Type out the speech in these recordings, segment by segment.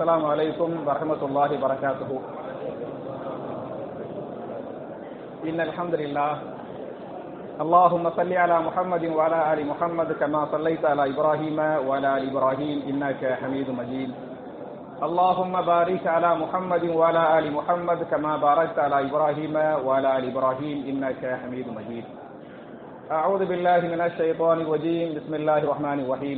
السلام عليكم ورحمة الله وبركاته إن الحمد لله اللهم صل على محمد وعلى آل محمد كما صليت على إبراهيم وعلى آل إبراهيم إنك حميد مجيد اللهم بارك على محمد وعلى آل محمد كما باركت على إبراهيم وعلى آل إبراهيم إنك حميد مجيد أعوذ بالله من الشيطان الرجيم بسم الله الرحمن الرحيم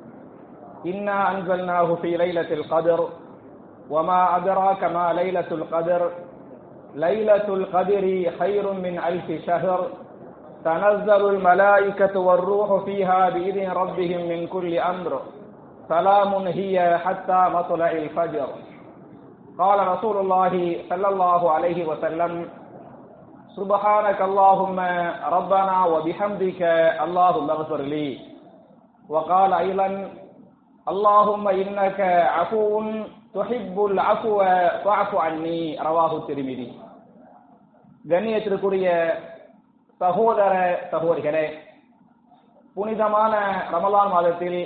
إنا أنزلناه في ليلة القدر وما أدراك ما ليلة القدر ليلة القدر خير من ألف شهر تنزل الملائكة والروح فيها بإذن ربهم من كل أمر سلام هي حتى مطلع الفجر قال رسول الله صلى الله عليه وسلم سبحانك اللهم ربنا وبحمدك اللهم اغفر لي وقال أيضا اللهم إنك عفو تحب العفو فاعف عني رواه الترمذي கண்ணியத்திற்குரிய சகோதர சகோதரிகளே புனிதமான ரமலான் மாதத்தில்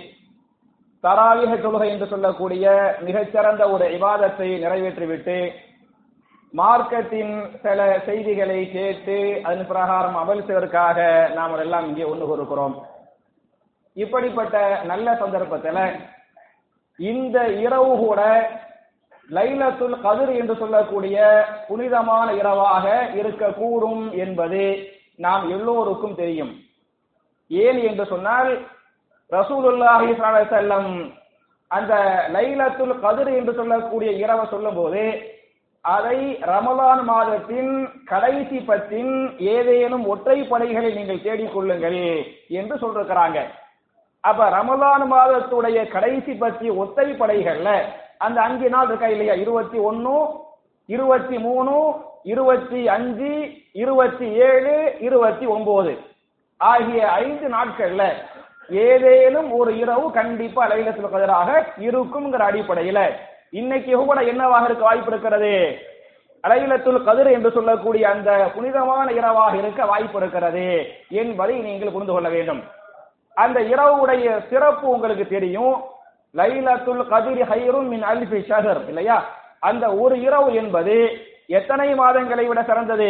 தராவிக தொழுகை என்று சொல்லக்கூடிய மிகச்சிறந்த ஒரு இபாதத்தை நிறைவேற்றிவிட்டு மார்க்கத்தின் சில செய்திகளை கேட்டு அதன் பிரகாரம் அமல் செய்வதற்காக நாம் எல்லாம் இங்கே ஒன்று கொடுக்கிறோம் இப்படிப்பட்ட நல்ல சந்தர்ப்பத்தில் இந்த இரவு கூட லைலத்துல் கதிர் என்று சொல்லக்கூடிய புனிதமான இரவாக இருக்கக்கூடும் என்பது நாம் எல்லோருக்கும் தெரியும் ஏன் என்று சொன்னால் ரசூலுல்லாஹி செல்லம் அந்த லைலத்துல் கதிர் என்று சொல்லக்கூடிய இரவை சொல்லும் போது அதை ரமலான் மாதத்தின் கடைசி பத்தின் ஏதேனும் ஒற்றை படைகளை நீங்கள் தேடிக்கொள்ளுங்கள் என்று சொல்றாங்க அப்ப ரமலான் மாதத்துடைய கடைசி பத்தி ஒத்தை படைகள்ல அந்த அஞ்சு நாள் இருக்கா இல்லையா இருபத்தி ஒன்னு இருபத்தி மூணு இருபத்தி அஞ்சு இருபத்தி ஏழு இருபத்தி ஒன்பது ஆகிய ஐந்து நாட்கள்ல ஏதேனும் ஒரு இரவு கண்டிப்பா லைலத்துல கதிராக இருக்கும்ங்கிற அடிப்படையில இன்னைக்கு கூட என்னவாக இருக்க வாய்ப்பு இருக்கிறது அலைலத்துல் கதிர் என்று சொல்லக்கூடிய அந்த புனிதமான இரவாக இருக்க வாய்ப்பு இருக்கிறது என்பதை நீங்கள் புரிந்து கொள்ள வேண்டும் அந்த இரவுடைய சிறப்பு உங்களுக்கு தெரியும் லைலத்துல் கதிர் ஹைரும் மின் அல்ஃபி ஷஹர் இல்லையா அந்த ஒரு இரவு என்பது எத்தனை மாதங்களை விட சிறந்தது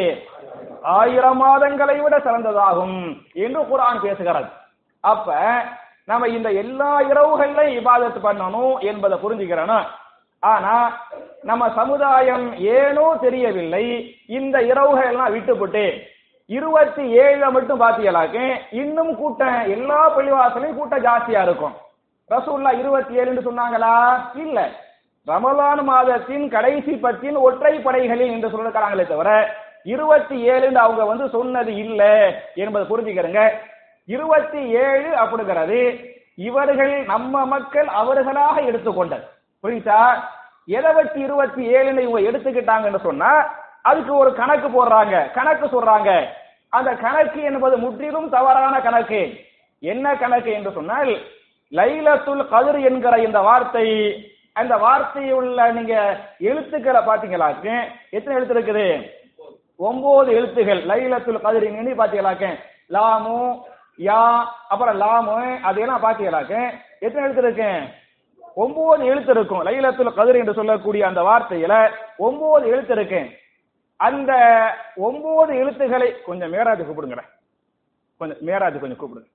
ஆயிரம் மாதங்களை விட சிறந்ததாகும் என்று குரான் பேசுகிறது அப்ப நம்ம இந்த எல்லா இரவுகள்லையும் இபாதத்து பண்ணணும் என்பதை புரிஞ்சுக்கிறோம் ஆனா நம்ம சமுதாயம் ஏனோ தெரியவில்லை இந்த இரவுகள் எல்லாம் விட்டுப்பட்டு இருபத்தி ஏழுல மட்டும் பாத்தீங்களாக்க இன்னும் கூட்டம் எல்லா பள்ளிவாசலையும் கூட்டம் ஜாஸ்தியா இருக்கும் ரசூல்லா இருபத்தி ஏழுன்னு சொன்னாங்களா இல்ல ரமலான் மாதத்தின் கடைசி பத்தின் ஒற்றை படைகளில் என்று சொல்லிருக்கிறாங்களே தவிர இருபத்தி ஏழுன்னு அவங்க வந்து சொன்னது இல்ல என்பதை புரிஞ்சுக்கிறங்க இருபத்தி ஏழு அப்படிங்கிறது இவர்கள் நம்ம மக்கள் அவர்களாக எடுத்துக்கொண்டது புரியுதா எதை வச்சு இருபத்தி ஏழுன்னு இவங்க எடுத்துக்கிட்டாங்கன்னு சொன்னா அதுக்கு ஒரு கணக்கு போடுறாங்க கணக்கு சொல்றாங்க அந்த கணக்கு என்பது முற்றிலும் தவறான கணக்கு என்ன கணக்கு என்று சொன்னால் லைலத்துல் கதிர் என்கிற இந்த வார்த்தை அந்த வார்த்தையுள்ள நீங்க எழுத்துக்களை பாத்தீங்களாக்கு எத்தனை எழுத்து இருக்குது ஒன்பது எழுத்துகள் லைலத்துல் கதிர் எண்ணி பாத்தீங்களாக்க லாமு யா அப்புறம் லாமு அதையெல்லாம் பாத்தீங்களாக்க எத்தனை எழுத்து இருக்கு ஒன்பது எழுத்து இருக்கும் லைலத்துல் கதிர் என்று சொல்லக்கூடிய அந்த வார்த்தையில ஒன்பது எழுத்து இருக்கு அந்த ஒன்பது எழுத்துக்களை கொஞ்சம் மேராஜ் கூப்பிடுங்க கொஞ்சம் மேராஜ் கொஞ்சம் கூப்பிடுங்க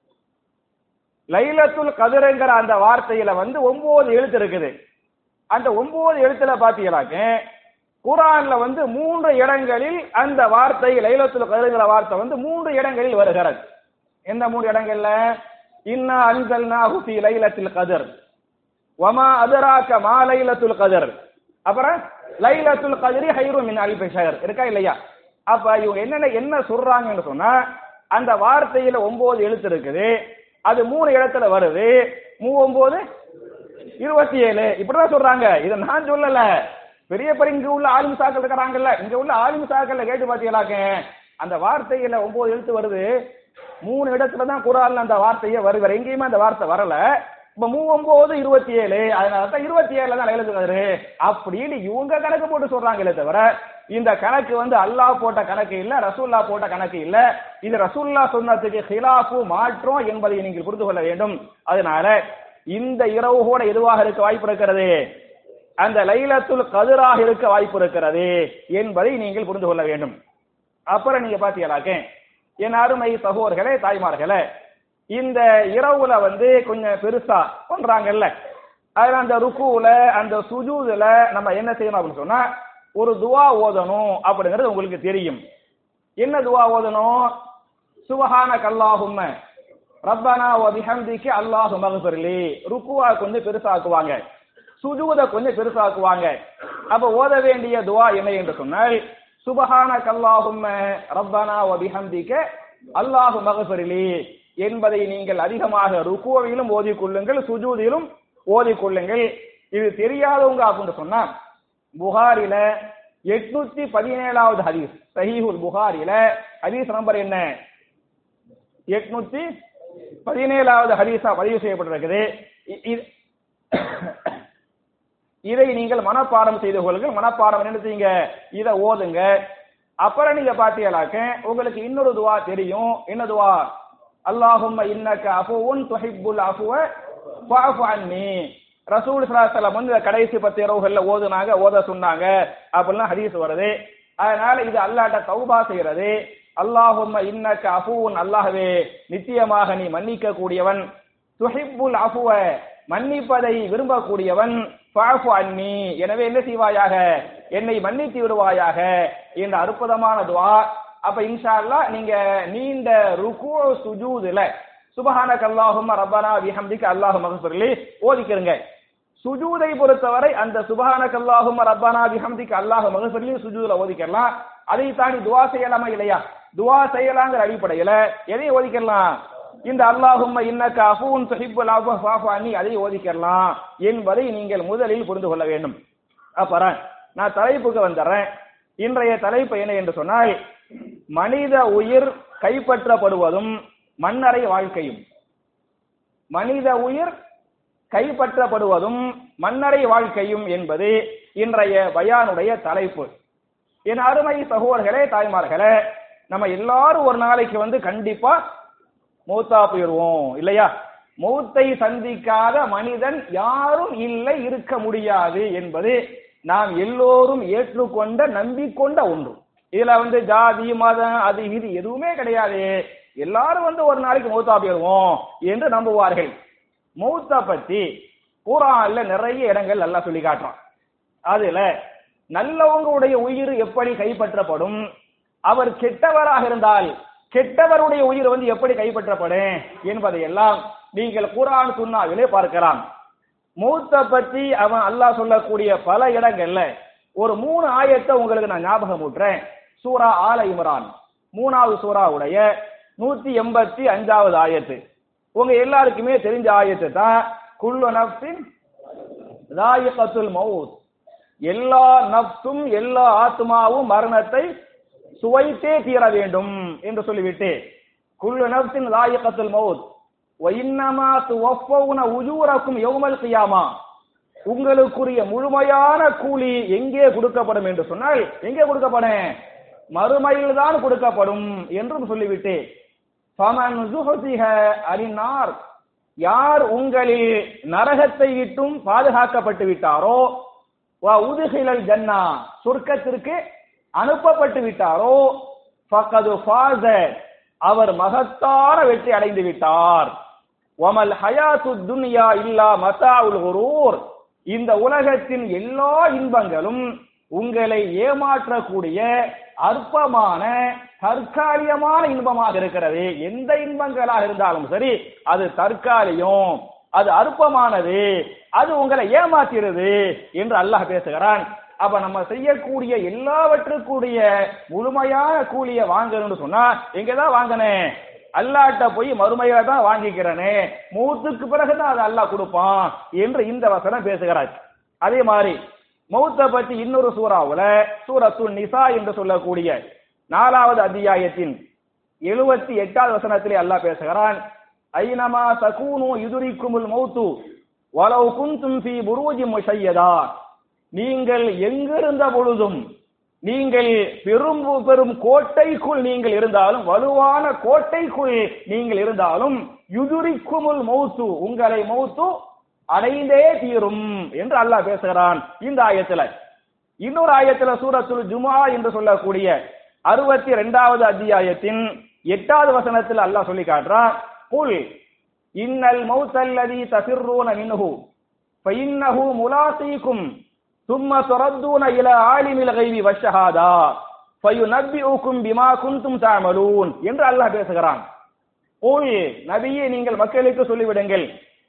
லைலத்துல் கதிரங்கிற அந்த வார்த்தையில வந்து ஒன்பது எழுத்து இருக்குது அந்த ஒன்பது எழுத்துல பாத்தீங்கன்னாக்க குரான்ல வந்து மூன்று இடங்களில் அந்த வார்த்தை லைலத்துல் கதிரங்கிற வார்த்தை வந்து மூன்று இடங்களில் வருகிறது எந்த மூன்று இடங்கள்ல இன்னா அன்சல்னாஹு ஃபீ லைலத்தில் கதிர் வமா அதராக்க மா லைலத்துல் கதிர் அப்புறம் லைலத்துல் கதிரி ஹைரு மின் அல்ஃபி ஷஹர் இருக்கா இல்லையா அப்ப இவங்க என்னென்ன என்ன சொல்றாங்கன்னு சொன்னா அந்த வார்த்தையில ஒன்பது எழுத்து இருக்குது அது மூணு இடத்துல வருது மூ ஒன்பது இருபத்தி ஏழு இப்படிதான் சொல்றாங்க இதை நான் சொல்லல பெரிய பெரிய இங்க உள்ள ஆலிம் சாக்கள் இருக்கிறாங்கல்ல இங்க உள்ள ஆலிம் சாக்கள்ல கேட்டு பாத்தீங்களாக்க அந்த வார்த்தையில ஒன்பது எழுத்து வருது மூணு இடத்துல தான் குரான்ல அந்த வார்த்தையே வருது வேற எங்கேயுமே அந்த வார்த்தை வரல இப்ப மூவொன்பது இருபத்தி ஏழு அதனால தான் இருபத்தி ஏழுல தான் எழுதுகிறாரு அப்படின்னு இவங்க கணக்கு போட்டு சொல்றாங்களே தவிர இந்த கணக்கு வந்து அல்லாஹ் போட்ட கணக்கு இல்ல ரசூல்லா போட்ட கணக்கு இல்ல இது ரசூல்லா சொன்னதுக்கு ஹிலாஃபு மாற்றம் என்பதை நீங்கள் புரிந்து கொள்ள வேண்டும் அதனால இந்த இரவு கூட எதுவாக இருக்க வாய்ப்பு இருக்கிறது அந்த லைலத்துல் கதிராக இருக்க வாய்ப்பு இருக்கிறது என்பதை நீங்கள் புரிந்து கொள்ள வேண்டும் அப்புறம் நீங்க பாத்தீங்களாக்க என் அருமை சகோதரர்களே தாய்மார்களே இந்த இரவுல வந்து கொஞ்சம் பெருசா பண்றாங்கல்ல அதுல அந்த ருக்குல அந்த சுஜூதுல நம்ம என்ன செய்யணும் அப்படின்னு சொன்னா ஒரு துவா ஓதணும் அப்படிங்கிறது உங்களுக்கு தெரியும் என்ன துவா ஓதணும் சுபஹான கல்லாஹும்ம ரப்பனா வ பிஹம்திக்கு அல்லாஹு மகஃபிர்லி ருக்குவா கொஞ்சம் பெருசாக்குவாங்க சுஜூத கொஞ்சம் பெருசாக்குவாங்க அப்ப ஓத வேண்டிய துவா என்ன என்று சொன்னால் சுபஹான கல்லாஹும்ம ரப்பனா வ பிஹம்திக்க அல்லாஹு மகஃபிர்லி என்பதை நீங்கள் அதிகமாக ருக்குவிலும் ஓதிக்கொள்ளுங்கள் சுஜூதிலும் ஓதிக்கொள்ளுங்கள் இது தெரியாதவங்க அப்படின்னு சொன்னா புகாரில எட்நூத்தி பதினேழாவது ஹதீஸ் சஹீஹுல் புகாரில ஹதீஸ் நம்பர் என்ன எட்நூத்தி பதினேழாவது ஹதீஸா பதிவு செய்யப்பட்டிருக்குது இ- இ- இதை நீங்கள் மனப்பாடம் செய்து கொள்ளுங்கள் மனப்பாடம் என்ன செய்யுங்க இதை ஓதுங்க அப்புறம் நீங்க பாத்தீங்களாக்க உங்களுக்கு இன்னொரு துவா தெரியும் என்ன துவா அல்லாஹும்ம இன்னக்க அஃபுவுன் துஹிப்புல் அஃபுவ ஃபஅஃபு அன்னி ரசூல் ஸல்லல்லாஹு அலைஹி வஸல்லம் வந்து இந்த கடைசி பத்து இரவுகள்ல ஓதுனாங்க ஓத சொன்னாங்க அப்படிலாம் ஹதீஸ் வருது அதனால இது அல்லாஹ்ட்ட தௌபா செய்யறது அல்லாஹும்ம இன்னக்க அஃபுவுன் அல்லாஹ்வே நிச்சயமாக நீ மன்னிக்க கூடியவன் துஹிப்புல் அஃபுவ மன்னிப்பதை விரும்பக்கூடியவன் ஃபஅஃபு அன்னி எனவே என்ன செய்வாயாக என்னை மன்னித்து விடுவாயாக என்ற அற்புதமான துவா அப்ப இன்ஷா அல்லாஹ் நீங்க நீண்ட ருக்கு சுஜூதுல சுபஹானக அல்லாஹும்ம ரப்பனா பிஹம்திக அல்லாஹு மகஃபிர்லி ஓதிக்கிறங்க சுஜூதை பொறுத்தவரை அந்த சுபஹானக அல்லாஹும்ம ரப்பனா பிஹம்திக அல்லாஹு மகஃபிர்லி சுஜூதுல ஓதிக்கலாம் அதை தாண்டி துவா செய்யலாமா இல்லையா துவா செய்யலாங்கிற அடிப்படையில எதையும் ஓதிக்கலாம் இந்த அல்லாஹும்ம இன்னக்க அஃபூன் துஹிப்புல் அஃவ ஃபஅஃபு அன்னி அதை ஓதிக்கலாம் என்பதை நீங்கள் முதலில் புரிந்து கொள்ள வேண்டும் அப்புறம் நான் தலைப்புக்கு வந்துடுறேன் இன்றைய தலைப்பு என்ன என்று சொன்னால் மனித உயிர் கைப்பற்றப்படுவதும் மண்ணறை வாழ்க்கையும் மனித உயிர் கைப்பற்றப்படுவதும் மண்ணறை வாழ்க்கையும் என்பது இன்றைய பயானுடைய தலைப்பு என் அருமை சகோதரர்களே தாய்மார்களே நம்ம எல்லாரும் ஒரு நாளைக்கு வந்து கண்டிப்பா மூத்தா போயிடுவோம் இல்லையா மௌத்தை சந்திக்காத மனிதன் யாரும் இல்லை இருக்க முடியாது என்பது நாம் எல்லோரும் ஏற்றுக்கொண்ட நம்பிக்கொண்ட ஒன்று இதுல வந்து ஜாதி மதம் அது இது எதுவுமே கிடையாது எல்லாரும் வந்து ஒரு நாளைக்கு மௌத்தா போயிடுவோம் என்று நம்புவார்கள் மௌத்தா பத்தி குரான்ல நிறைய இடங்கள் நல்லா சொல்லி காட்டுறான் அதுல நல்லவங்களுடைய உயிர் எப்படி கைப்பற்றப்படும் அவர் கெட்டவராக இருந்தால் கெட்டவருடைய உயிர் வந்து எப்படி கைப்பற்றப்படும் என்பதையெல்லாம் நீங்கள் குரான் சுன்னாவிலே பார்க்கலாம் மௌத்த பத்தி அவன் அல்லாஹ் சொல்லக்கூடிய பல இடங்கள்ல ஒரு மூணு ஆயத்தை உங்களுக்கு நான் ஞாபகம் ஊட்டுறேன் சூரா ஆல இம்ரான் மூணாவது சூறாவுடைய நூத்தி எண்பத்தி அஞ்சாவது ஆயத்து உங்க எல்லாருக்குமே தெரிஞ்ச ஆயத்து தான் குல்லு நப்சின் ராயிகத்துல் மவுத் எல்லா நப்சும் எல்லா ஆத்மாவும் மரணத்தை சுவைத்தே தீர வேண்டும் என்று சொல்லிவிட்டு குல்லு நப்சின் ராயிகத்துல் மவுத் வைன்னமா துவஃபவுன உஜூரக்கும் யௌமல் கியாமா உங்களுக்குரிய முழுமையான கூலி எங்கே கொடுக்கப்படும் என்று சொன்னால் எங்கே கொடுக்கப்படும் மறுமையில் தான் கொடுக்கப்படும் என்றும் சொல்லிவிட்டு ஃபமன் ஜுஹ்சிஹ அலின்னார் யார் உங்களில் நரகத்தை விட்டும் பாதுகாக்கப்பட்டு விட்டாரோ வ உதுகிலல் ஜன்னா சொர்க்கத்திற்கு அனுப்பப்பட்டு விட்டாரோ ஃபக்கது ஃபாஸ அவர் மகத்தான வெற்றி அடைந்து விட்டார் வமல் ஹயாத்து துன்யா இல்லா மதாவுல் குரூர் இந்த உலகத்தின் எல்லா இன்பங்களும் உங்களை ஏமாற்றக்கூடிய அற்பமான தற்காலிகமான இன்பமாக இருக்கிறது எந்த இன்பங்களாக இருந்தாலும் சரி அது தற்காலிகம் அது அற்பமானது அது உங்களை ஏமாத்திடுது என்று அல்லாஹ் பேசுகிறான் அப்ப நம்ம செய்யக்கூடிய எல்லாவற்றுக்குரிய முழுமையான கூலிய வாங்கணும்னு சொன்னா எங்கதான் வாங்கினேன் அல்லாட்ட போய் மறுமையில தான் வாங்கிக்கிறனே மூத்துக்கு பிறகுதான் அது அல்லாஹ் கொடுப்பான் என்று இந்த வசனம் பேசுகிறார் அதே மாதிரி மௌத்த பற்றி இன்னொரு சூறாவுல சூரத்து நிசா என்று சொல்லக்கூடிய நாலாவது அத்தியாயத்தின் எழுபத்தி எட்டாவது வசனத்திலே அல்லாஹ் பேசுகிறான் ஐனமா சகூனு யுதுரிக்குமுல் மௌத்து வலவு குந்தும் ஃபி புரூஜி முஷையதா நீங்கள் எங்கிருந்த பொழுதும் நீங்கள் பெரும் பெரும் கோட்டைக்குள் நீங்கள் இருந்தாலும் வலுவான கோட்டைக்குள் நீங்கள் இருந்தாலும் யுதுரிக்குமுல் மௌத்து உங்களை மௌத்து அடைந்தே தீரும் என்று அல்லாஹ் பேசுகிறான் இந்த ஆயத்துல இன்னொரு ஆயத்துல சூரத்துல் ஜுமா என்று சொல்லக்கூடிய அறுபத்தி ரெண்டாவது அத்தியாயத்தின் எட்டாவது வசனத்தில் அல்லாஹ் சொல்லி காட்டுறான் குல் இன்னல் மௌத்தல்லதி தசிர்ரூன மின்ஹு ஃபஇன்னஹு முலாசீக்கும் ثم تردون الى عالم الغيب والشهاده فينبئكم بما كنتم تعملون என்று அல்லாஹ் பேசுகிறான் ஓய் நபியே நீங்கள் மக்களுக்கு சொல்லிவிடுங்கள்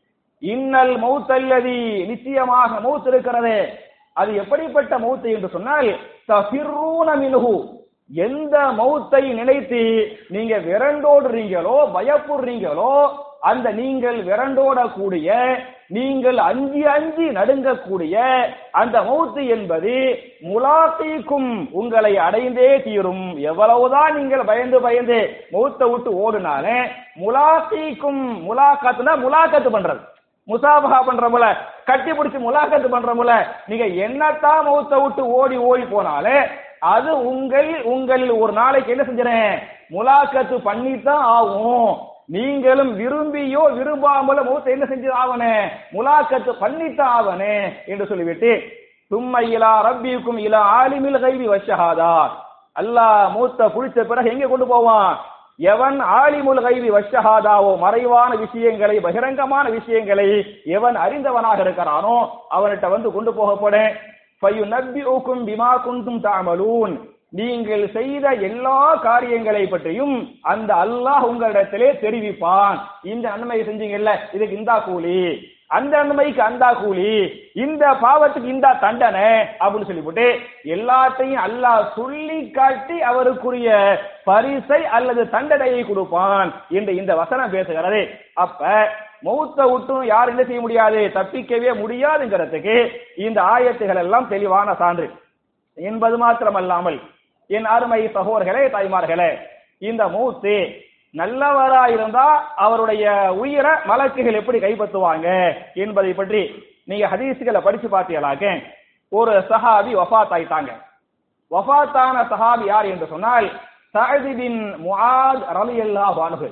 இன்னல் மௌத்தல்லதி நிச்சயமாக மௌத் இருக்கிறதே அது எப்படிப்பட்ட மௌத்து என்று சொன்னால் தஃபிர்ரூன மின்ஹு எந்த மௌத்தை நினைத்து நீங்க விரண்டோடுறீங்களோ பயப்படுறீங்களோ அந்த நீங்கள் விரண்டோடக்கூடிய நீங்கள் அஞ்சி அஞ்சி நடுங்கக்கூடிய அந்த மௌத்து என்பது முலாத்தீக்கும் உங்களை அடைந்தே தீரும் எவ்வளவுதான் நீங்கள் பயந்து பயந்து மௌத்தை விட்டு ஓடுனாலே முலாத்தீக்கும் முலாக்கத்துனா முலாக்கத்து பண்றது முசாபகா பண்றமுல கட்டி பிடிச்சு முலாக்கத்து பண்றமுல நீங்க என்னத்தான் மௌத்தை விட்டு ஓடி ஓடி போனாலே அது உங்கள் உங்களில் ஒரு நாளைக்கு என்ன செஞ்சறேன் முலாக்கத்து பண்ணித்தான் ஆகும் நீங்களும் விரும்பியோ விரும்பாமலோ மௌத்த என்ன செஞ்சு ஆவனே முலாக்கத்து பண்ணித்தான் ஆவனே என்று சொல்லிவிட்டு சும்மா இலா ரப்பிக்கும் இலா ஆலிமில் கைவி வச்சஹாதா அல்லாஹ் மூத்த புடிச்ச பிறகு எங்க கொண்டு போவான் எவன் ஆலிமுல் கைவி வஷஹாதாவோ மறைவான விஷயங்களை பகிரங்கமான விஷயங்களை எவன் அறிந்தவனாக இருக்கிறானோ அவன்கிட்ட வந்து கொண்டு போகப்படும் ஃபயுனப்பிஉக்கும் பிமா குந்தும் தாமலூன் நீங்கள் செய்த எல்லா காரியங்களை பற்றியும் அந்த அல்லாஹ் உங்களிடத்திலே தெரிவிப்பான் இந்த நன்மையை செஞ்சீங்கல்ல இதுக்கு இந்தா கூலி அந்த நன்மைக்கு அந்த கூலி இந்த பாவத்துக்கு இந்த தண்டனை அப்படின்னு சொல்லிவிட்டு எல்லாத்தையும் அல்லாஹ் சொல்லி காட்டி அவருக்குரிய பரிசை அல்லது தண்டனையை கொடுப்பான் என்று இந்த வசனம் பேசுகிறது அப்ப மௌத்த விட்டும் யார் என்ன செய்ய முடியாது தப்பிக்கவே முடியாதுங்கிறதுக்கு இந்த ஆயத்துகள் எல்லாம் தெளிவான சான்று என்பது மாத்திரமல்லாமல் என் அருமை சகோதரர்களே தாய்மார்களே இந்த மூத்து நல்லவரா இருந்தா அவருடைய உயிரை மலக்குகள் எப்படி கைப்பற்றுவாங்க என்பதை பற்றி நீங்க ஹதீசுகளை படிச்சு பார்த்தீங்களாக்க ஒரு சஹாபி வஃபாத் ஆயிட்டாங்க வஃபாத்தான சஹாபி யார் என்று சொன்னால் சஅதி பின் முஆத் ரலியல்லாஹு அன்ஹு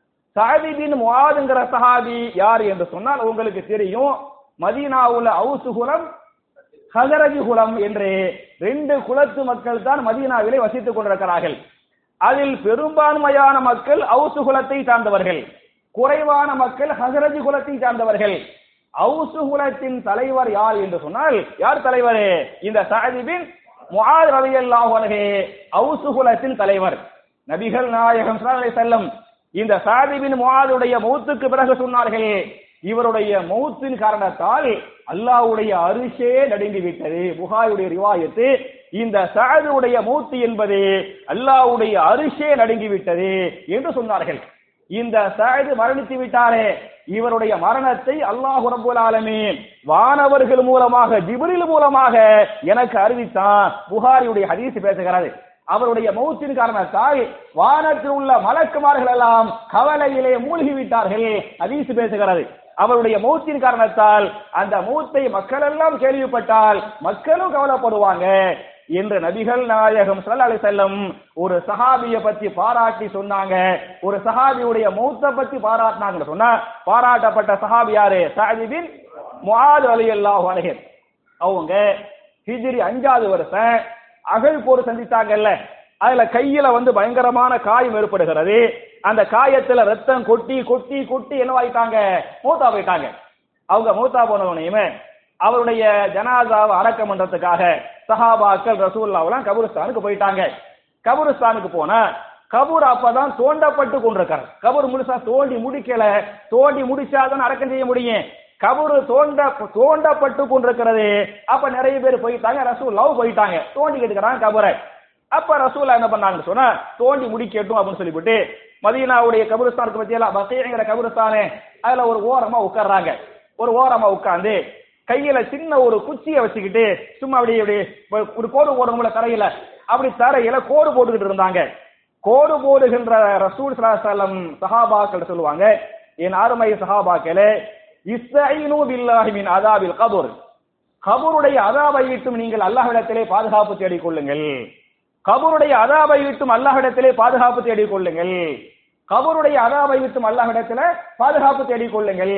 சஅதி பின் முஆதுங்கிற சஹாபி யார் என்று சொன்னால் உங்களுக்கு தெரியும் மதீனாவுல அவுசு குலம் ஹசரஜி குலம் என்று ரெண்டு குலத்து மக்கள் தான் மதீனாவிலே வசித்துக் கொண்டிருக்கிறார்கள் அதில் பெரும்பான்மையான மக்கள் அவுசு குலத்தை சார்ந்தவர்கள் குறைவான மக்கள் ஹசரஜி குலத்தை சார்ந்தவர்கள் அவுசு குலத்தின் தலைவர் யார் என்று சொன்னால் யார் தலைவர் இந்த சாதிபின் முஆத் ரலியல்லாஹு அன்ஹு அவுசு குலத்தின் தலைவர் நபிகள் நாயகம் ஸல்லல்லாஹு அலைஹி வஸல்லம் இந்த சாதிபின் முஆதுடைய மௌத்துக்கு பிறகு சொன்னார்கள் இவருடைய மௌத்தின் காரணத்தால் அல்லாஹ்வுடைய அரிசே நடுங்கி விட்டது புகாயுடைய ரிவாயத்து இந்த சாதுடைய மௌத்து என்பது அல்லாஹ்வுடைய அரிசே நடுங்கி விட்டது என்று சொன்னார்கள் இந்த சாது மரணித்து விட்டாரே இவருடைய மரணத்தை அல்லாஹ் ரப்பல் ஆலமீன் வானவர்கள் மூலமாக ஜிப்ரில் மூலமாக எனக்கு அறிவித்தான் புகாரியுடைய ஹதீஸ் பேசுகிறது அவருடைய மௌத்தின் காரணத்தால் வானத்தில் உள்ள மலக்குமார்கள் எல்லாம் கவலையிலே மூழ்கி விட்டார்கள் ஹதீஸ் பேசுகிறது அவருடைய மௌத்தின் காரணத்தால் அந்த மௌத்தை மக்கள் எல்லாம் கேள்விப்பட்டால் மக்களும் கவலைப்படுவாங்க என்று நபிகள் நாயகம் ஸல்லல்லாஹு அலைஹி வஸல்லம் ஒரு சஹாபிய பத்தி பாராட்டி சொன்னாங்க ஒரு சஹாபியுடைய மௌத்தை பத்தி பாராட்டினாங்கன்னு சொன்னா பாராட்டப்பட்ட சஹாபி யாரு சஅத் பின் முஆத் ரலியல்லாஹு அன்ஹு அவங்க ஹிஜ்ரி அஞ்சாவது வருஷம் அகழ் போர் சந்தித்தாங்கல்ல அதுல கையில வந்து பயங்கரமான காயம் ஏற்படுகிறது அந்த காயத்துல ரத்தம் கொட்டி கொட்டி கொட்டி என்னவாயிட்டாங்க மூத்தா போயிட்டாங்க அவங்க மூத்தா போனவனையுமே அவருடைய ஜனாதாவை அடக்கம் பண்றதுக்காக சஹாபாக்கள் ரசூல்லாவெல்லாம் கபுரிஸ்தானுக்கு போயிட்டாங்க கபுரிஸ்தானுக்கு போனா கபூர் அப்பதான் தோண்டப்பட்டு கொண்டிருக்காரு கபூர் முழுசா தோண்டி முடிக்கல தோண்டி முடிச்சாதான் அடக்கம் செய்ய முடியும் கபூர் தோண்ட தோண்டப்பட்டு கொண்டிருக்கிறது அப்ப நிறைய பேர் போயிட்டாங்க ரசூல்லாவும் போயிட்டாங்க தோண்டிக்கிட்டு இருக்கிறாங்க கபூரை அப்ப ரசூலா என்ன பண்ணாங்கன்னு சொன்னா தோண்டி முடிக்கட்டும் அப்படின்னு சொல்லிவிட்டு மதீனாவுடைய கபுரஸ்தானுக்கு பத்தியெல்லாம் பசைங்கிற கபுரஸ்தானே அதுல ஒரு ஓரமா உட்கார்றாங்க ஒரு ஓரமா உட்கார்ந்து கையில சின்ன ஒரு குச்சியை வச்சுக்கிட்டு சும்மா அப்படியே அப்படியே ஒரு கோடு போடணும்ல தரையில அப்படி தரையில கோடு போட்டுக்கிட்டு இருந்தாங்க கோடு போடுகின்ற ரசூல் சலாசலம் சஹாபாக்கள் சொல்லுவாங்க என் அருமை சஹாபாக்களே இஸ்தஈனு பில்லாஹி மின் அதாபில் கபூர் கபூருடைய அதாபை விட்டும் நீங்கள் அல்லாஹ்விடத்திலே பாதுகாப்பு தேடிக் கொள்ளுங்கள் கபருடைய அதாபை விட்டும் அல்லாஹ்விடத்திலே பாதுகாப்பு தேடிக் கொள்ளுங்கள் கபருடைய அதாபை விட்டும் அல்லாஹ்விடத்திலே பாதுகாப்பு தேடிக் கொள்ளுங்கள்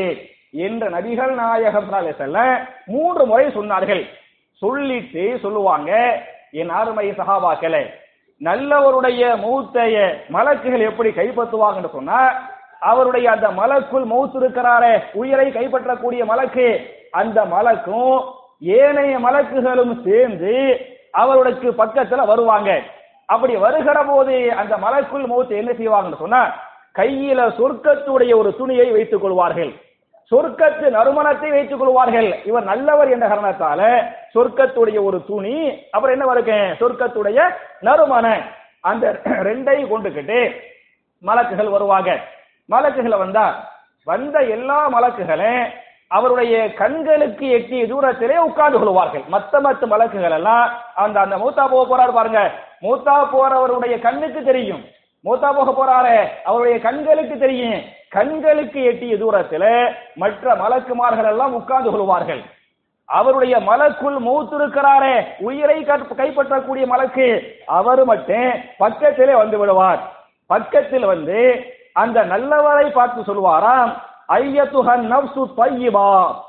என்று நபிகள் நாயகம் செல்ல மூன்று முறை சொன்னார்கள் சொல்லிட்டு சொல்லுவாங்க என் அருமை சகாபாக்களே நல்லவருடைய மூத்தைய மலக்குகள் எப்படி கைப்பற்றுவாங்கன்னு சொன்னா அவருடைய அந்த மலக்குள் மௌத்து இருக்கிறாரே உயிரை கைப்பற்றக்கூடிய மலக்கு அந்த மலக்கும் ஏனைய மலக்குகளும் சேர்ந்து அவருக்கு பக்கத்துல வருவாங்க அப்படி வருகிற போது அந்த மலக்குள் மௌத்து என்ன செய்வாங்கன்னு சொன்னா கையில சொர்க்கத்துடைய ஒரு துணியை வைத்துக் கொள்வார்கள் சொர்க்கத்து நறுமணத்தை வைத்துக் கொள்வார்கள் இவர் நல்லவர் என்ற காரணத்தால சொர்க்கத்துடைய ஒரு துணி அப்புறம் என்ன வருங்க சொர்க்கத்துடைய நறுமண அந்த ரெண்டையும் கொண்டுகிட்டு மலக்குகள் வருவாங்க மலக்குகளை வந்தா வந்த எல்லா மலக்குகளும் அவருடைய கண்களுக்கு எட்டிய தூரத்திலே உட்கார்ந்து கொள்வார்கள் மத்த மத்த மலக்குகள் எல்லாம் அந்த அந்த மூத்தா போக போறாரு பாருங்க மூத்தா போறவருடைய கண்ணுக்கு தெரியும் மூத்தா போக போறாரு அவருடைய கண்களுக்கு தெரியும் கண்களுக்கு எட்டிய தூரத்துல மற்ற மலக்குமார்கள் எல்லாம் உட்கார்ந்து கொள்வார்கள் அவருடைய மலக்குள் மூத்து இருக்கிறாரே உயிரை கற்- கைப்பற்றக்கூடிய மலக்கு அவர் மட்டும் பக்கத்திலே வந்து விடுவார் பக்கத்தில் வந்து அந்த நல்லவரை பார்த்து சொல்வாராம் ஐயத்துஹன் நப்சு தய்யிபா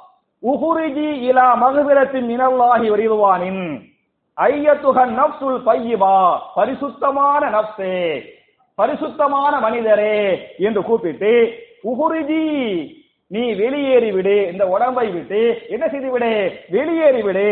உஹுரிஜி இலா மகபிரத்தின் மினல்லாஹி வரிதுவானின் ஐயத்துஹன் நப்சுல் பையிபா பரிசுத்தமான நப்சே பரிசுத்தமான மனிதரே என்று கூப்பிட்டு உகுருஜி நீ வெளியேறி விடு இந்த உடம்பை விட்டு என்ன செய்து விடு வெளியேறி விடு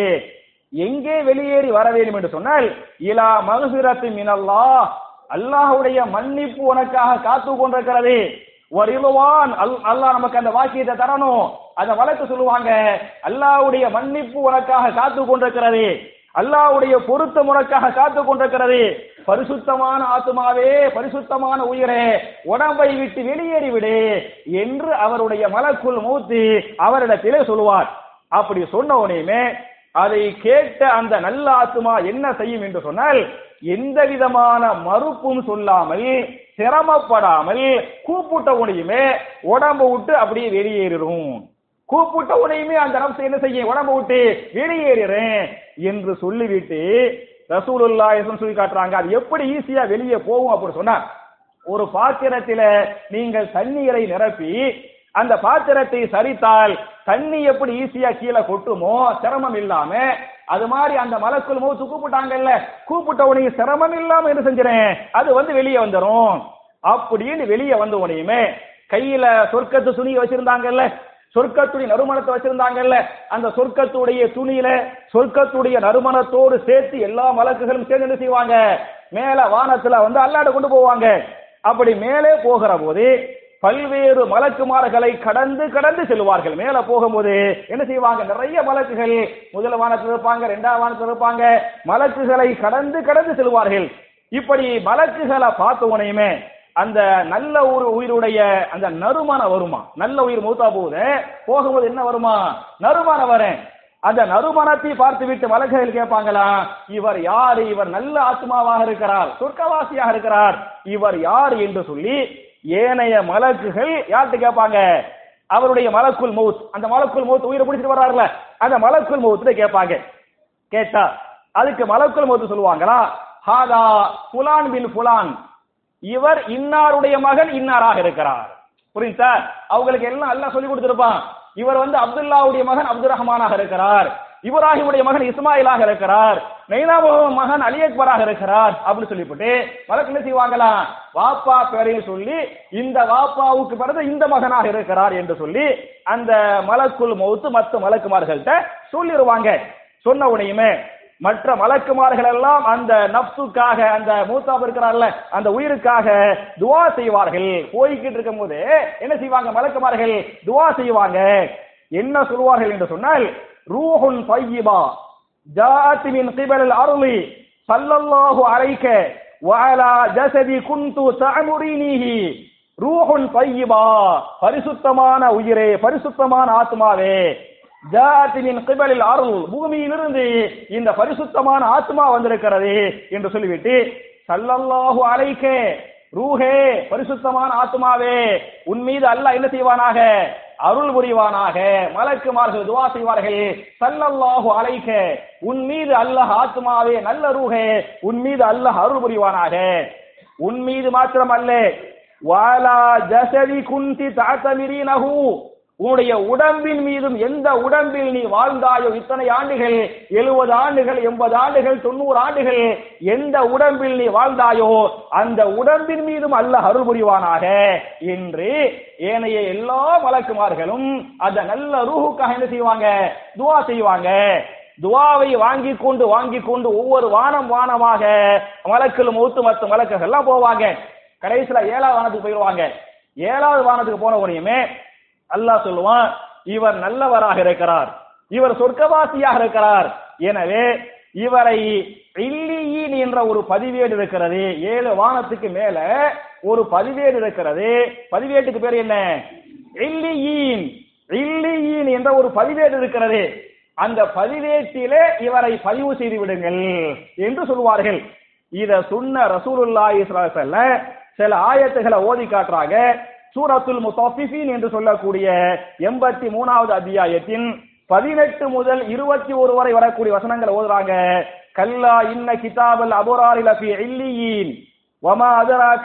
எங்கே வெளியேறி வர வேண்டும் என்று சொன்னால் இலா மகசிரத்து மினல்லா அல்லாஹ்வுடைய மன்னிப்பு உனக்காக காத்து கொண்டிருக்கிறது ஒரு இலுவான் அல்லாஹ் நமக்கு அந்த வாக்கியத்தை தரணும் அந்த வழக்கு சொல்லுவாங்க அல்லாஹ்வுடைய மன்னிப்பு உனக்காக காத்து கொண்டிருக்கிறது அல்லாஹ்வுடைய பொருத்தம் உனக்காக காத்து கொண்டிருக்கிறது பரிசுத்தமான ஆத்துமாவே பரிசுத்தமான உயிரே உடம்பை விட்டு வெளியேறி விடு என்று அவருடைய மலக்குள் மூத்தி அவரிடத்திலே சொல்லுவார் அப்படி சொன்ன உடனேயுமே அதை கேட்ட அந்த நல்ல ஆத்துமா என்ன செய்யும் என்று சொன்னால் எந்த விதமான மறுப்பும் சொல்லாமல் சிரமப்படாமல் கூப்பிட்ட உடனேயுமே உடம்பு விட்டு அப்படியே வெளியேறிடும் கூப்பிட்ட உடனேயுமே அந்த நப்சு என்ன செய்யும் உடம்பு விட்டு வெளியேறுறேன் என்று சொல்லிவிட்டு ரசூலுல்லா சொல்லி காட்டுறாங்க அது எப்படி ஈஸியா வெளியே போகும் அப்படி சொன்னா ஒரு பாத்திரத்தில நீங்கள் தண்ணீரை நிரப்பி அந்த பாத்திரத்தை சரித்தால் தண்ணி எப்படி ஈஸியா கீழே கொட்டுமோ சிரமம் இல்லாம அது மாதிரி அந்த மலக்குள் மூத்து கூப்பிட்டாங்கல்ல கூப்பிட்ட உடனே சிரமம் இல்லாம என்ன செஞ்சிறேன் அது வந்து வெளியே வந்துரும் அப்படின்னு வெளியே வந்த உடனேயுமே கையில சொர்க்கத்து துணியை வச்சிருந்தாங்கல்ல சொர்க்கத்துடைய நறுமணத்தை வச்சிருந்தாங்கல்ல அந்த சொர்க்கத்துடைய துணியில சொர்க்கத்துடைய நறுமணத்தோடு சேர்த்து எல்லா மலக்குகளும் சேர்ந்து என்ன செய்வாங்க மேல வானத்துல வந்து அல்லாட கொண்டு போவாங்க அப்படி மேலே போகிற போது பல்வேறு மலக்குமார்களை கடந்து கடந்து செல்வார்கள் மேல போகும்போது என்ன செய்வாங்க நிறைய மலக்குகள் முதல் வானத்தில் இருப்பாங்க இரண்டாம் வானத்தில் இருப்பாங்க மலக்குகளை கடந்து கடந்து செல்வார்கள் இப்படி மலக்குகளை பார்த்த உடனேயுமே அந்த நல்ல ஒரு உயிருடைய அந்த நறுமணம் வருமா நல்ல உயிர் மூத்தா போகுது போகும்போது என்ன வருமா நறுமணம் வரேன் அந்த நறுமணத்தை பார்த்து விட்டு மலக்குகள் கேட்பாங்களா இவர் யார் இவர் நல்ல ஆத்மாவாக இருக்கிறார் சொர்க்கவாசியாக இருக்கிறார் இவர் யார் என்று சொல்லி ஏனைய மலக்குகள் யார்கிட்ட கேட்பாங்க அவருடைய மலக்குள் மௌத் அந்த மலக்குள் மௌத் உயிரை பிடிச்சிட்டு வர்றாருல அந்த மலக்குள் மௌத்துல கேட்பாங்க கேட்டா அதுக்கு மலக்குள் மௌத் சொல்லுவாங்களா ஹாதா புலான் பின் புலான் இவர் இன்னாருடைய மகன் இன்னாராக இருக்கிறார் புரியுதா அவங்களுக்கு எல்லாம் எல்லாம் சொல்லி கொடுத்திருப்பான் இவர் வந்து அப்துல்லாவுடைய மகன் அப்துல் ரஹ்மானாக இருக்கிறார் இப்ராஹிமுடைய மகன் இஸ்மாயிலாக இருக்கிறார் நைனாபுர மகன் அலி அக்பராக இருக்கிறார் அப்படின்னு சொல்லிவிட்டு வழக்கு என்ன செய்வாங்களா வாப்பா பேரையும் சொல்லி இந்த வாப்பாவுக்கு பிறகு இந்த மகனாக இருக்கிறார் என்று சொல்லி அந்த மலக்குள் மௌத்து மத்த மலக்குமார்கள்ட்ட சொல்லிடுவாங்க சொன்ன உடனேயுமே மற்ற மலக்குமார்கள் எல்லாம் அந்த நப்சுக்காக அந்த மூத்தாப் இருக்கிறார்ல அந்த உயிருக்காக துவா செய்வார்கள் போய்கிட்டு இருக்கும் போது என்ன செய்வாங்க மலக்குமார்கள் துவா செய்வாங்க என்ன சொல்வார்கள் என்று சொன்னால் ரூஹுன் பையிபா ஜாத் மின் கிபல் அருளி சல்லல்லாஹு அலைக்க வஅலா ஜஸதி குந்து தஅமுரினிஹி ரூஹுன் பையிபா பரிசுத்தமான உயிரே பரிசுத்தமான ஆத்மாவே ஜாத்தினின் கிபலில் அருள் பூமியிலிருந்து இந்த பரிசுத்தமான ஆத்மா வந்திருக்கிறது என்று சொல்லிவிட்டு சல்லல்லாஹு அலைக்கே ரூஹே பரிசுத்தமான ஆத்மாவே உன் மீது அல்லாஹ் என்ன செய்வானாக அருள் புரிவானாக மலக்குமார்கள் துவா செய்வார்கள் சல்லல்லாஹு அலைக்க உன் மீது அல்லாஹ் ஆத்மாவே நல்ல ரூஹே உன் மீது அல்லாஹ் அருள் புரிவானாக உன் மீது மாத்திரம் அல்ல வாலா ஜசதி குந்தி தாத்தமிரீனஹு உன்னுடைய உடம்பின் மீதும் எந்த உடம்பில் நீ வாழ்ந்தாயோ இத்தனை ஆண்டுகள் எழுபது ஆண்டுகள் எண்பது ஆண்டுகள் தொண்ணூறு ஆண்டுகள் எந்த உடம்பில் நீ வாழ்ந்தாயோ அந்த உடம்பின் மீதும் அல்லாஹ் அருள் புரிவானாக என்று ஏனைய எல்லா மலக்குமார்களும் அந்த நல்ல ரூஹுக்காக என்ன செய்வாங்க துவா செய்வாங்க துவாவை வாங்கி கொண்டு வாங்கி கொண்டு ஒவ்வொரு வானம் வானமாக மலக்கள் மூத்து மத்த மலக்குகள் எல்லாம் போவாங்க கடைசியில ஏழாவது வானத்துக்கு போயிடுவாங்க ஏழாவது வானத்துக்கு போன உடனேயுமே அல்லாஹ் சொல்லுவான் இவர் நல்லவராக இருக்கிறார் இவர் சொர்க்கவாசியாக இருக்கிறார் எனவே இவரை இல்லியீன் என்ற ஒரு பதிவேடு இருக்கிறது ஏழு வானத்துக்கு மேல ஒரு பதிவேடு இருக்கிறது பதிவேட்டுக்கு பேர் என்ன இல்லியீன் இல்லியீன் என்ற ஒரு பதிவேடு இருக்கிறது அந்த பதிவேட்டிலே இவரை பதிவு செய்து விடுங்கள் என்று சொல்வார்கள் இத சொன்ன ரசூலுல்லாஹி ஸல்லல்லாஹு அலைஹி வஸல்லம் சில ஆயத்துகளை ஓதி காட்டுறாங்க சூரத்துல் முத்தஃபிஃபீன் என்று சொல்லக்கூடிய எண்பத்தி மூணாவது அத்தியாயத்தின் பதினெட்டு முதல் இருபத்தி ஒரு வரை வரக்கூடிய வசனங்களை ஓதுறாங்க கல்லா இன்ன கிதாபல் அபுராரி லஃபி இல்லியீன் வமா அதராக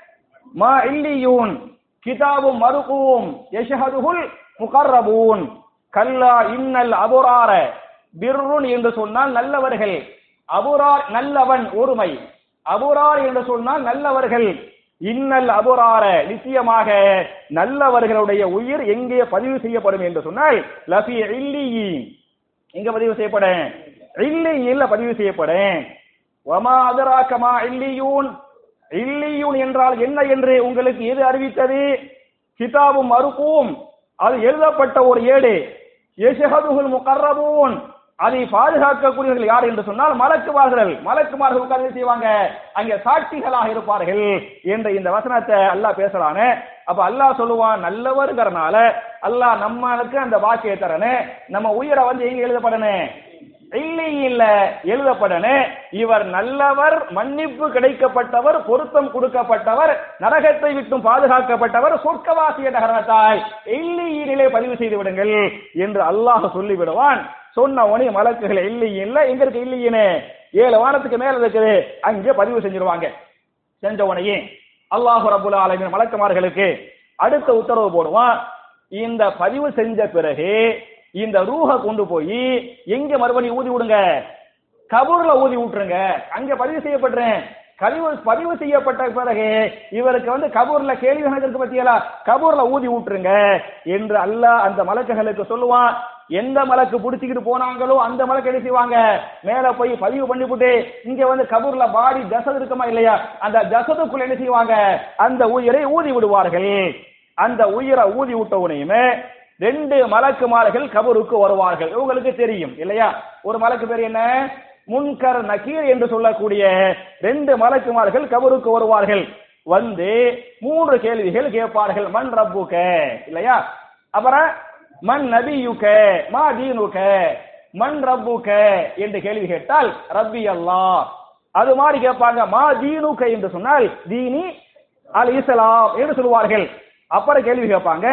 மா இல்லியூன் கிதாபும் மருகூம் யஷ்ஹதுஹுல் முகர்ரபூன் கல்லா இன்னல் அபுரார பிர்ருன் என்று சொன்னால் நல்லவர்கள் அபுரார் நல்லவன் ஒருமை அபுரார் என்று சொன்னால் நல்லவர்கள் இன்னல் அபுரார நிச்சயமாக நல்லவர்களுடைய உயிர் எங்கே பதிவு செய்யப்படும் என்று சொன்னால் லஃபி இல்லியின் எங்க பதிவு செய்யப்படும் இல்லியில பதிவு செய்யப்படும் வமா அதராக்கமா இல்லியூன் இல்லியூன் என்றால் என்ன என்று உங்களுக்கு எது அறிவித்தது கிதாபும் மறுப்பும் அது எழுதப்பட்ட ஒரு ஏடு எஷஹதுகுல் முகர்ரபூன் அதை பாதுகாக்கக்கூடியவர்கள் யார் என்று சொன்னால் மலக்குமார்கள் மலக்குமார்கள் உட்கார்ந்து செய்வாங்க அங்க சாட்சிகளாக இருப்பார்கள் என்ற இந்த வசனத்தை அல்லாஹ் பேசுறானே அப்ப அல்லாஹ் சொல்லுவான் நல்லவர்கிறனால அல்லாஹ் நம்மளுக்கு அந்த வாக்கிய தரனே நம்ம உயிரை வந்து எங்க எழுதப்படனே இல்லை இல்ல எழுதப்படனே இவர் நல்லவர் மன்னிப்பு கிடைக்கப்பட்டவர் பொருத்தம் கொடுக்கப்பட்டவர் நரகத்தை விட்டும் பாதுகாக்கப்பட்டவர் சொர்க்கவாசிய நகரத்தாய் இல்லையிலே பதிவு செய்து விடுங்கள் என்று அல்லாஹ் சொல்லிவிடுவான் சொன்ன உடனே மலக்குகள் இல்லை இல்ல எங்க இருக்கு இல்லையினே ஏழு வானத்துக்கு மேல இருக்குது அங்கே பதிவு செஞ்சிருவாங்க செஞ்ச உடனே அல்லாஹு ரபுல் ஆலமின் மலக்குமார்களுக்கு அடுத்த உத்தரவு போடுவான் இந்த பதிவு செஞ்ச பிறகு இந்த ரூஹ கொண்டு போய் எங்க மறுபடியும் ஊதி விடுங்க கபூர்ல ஊதி விட்டுருங்க அங்க பதிவு செய்யப்படுறேன் கழிவு பதிவு செய்யப்பட்ட பிறகு இவருக்கு வந்து கபூர்ல கேள்வி கணக்கு பத்தியலா கபூர்ல ஊதி விட்டுருங்க என்று அல்லாஹ் அந்த மலக்குகளுக்கு சொல்லுவான் எந்த மலக்கு புடிச்சுக்கிட்டு போனாங்களோ அந்த மலக்கு என்ன செய்வாங்க மேல போய் பதிவு பண்ணிவிட்டு இங்க வந்து கபூர்ல பாடி ஜசது இருக்குமா இல்லையா அந்த ஜசதுக்குள்ள என்ன செய்வாங்க அந்த உயிரை ஊதி விடுவார்கள் அந்த உயிரை ஊதி விட்ட உடனேயுமே ரெண்டு மலக்குமார்கள் கபருக்கு வருவார்கள் இவங்களுக்கு தெரியும் இல்லையா ஒரு மலக்கு பேர் என்ன முன்கர் நக்கீர் என்று சொல்லக்கூடிய ரெண்டு மலக்குமார்கள் கபருக்கு வருவார்கள் வந்து மூன்று கேள்விகள் கேட்பார்கள் மண் ரப்புக்க இல்லையா அப்புறம் மண் நபியுக்க மா தீனுக்க மண் ரப்புக்க என்று கேள்வி கேட்டால் ரப்பி அல்லாஹ் அது மாதிரி கேட்பாங்க மா தீனுக்க என்று சொன்னால் தீனி அல் இஸ்லாம் என்று சொல்லுவார்கள் அப்புறம் கேள்வி கேட்பாங்க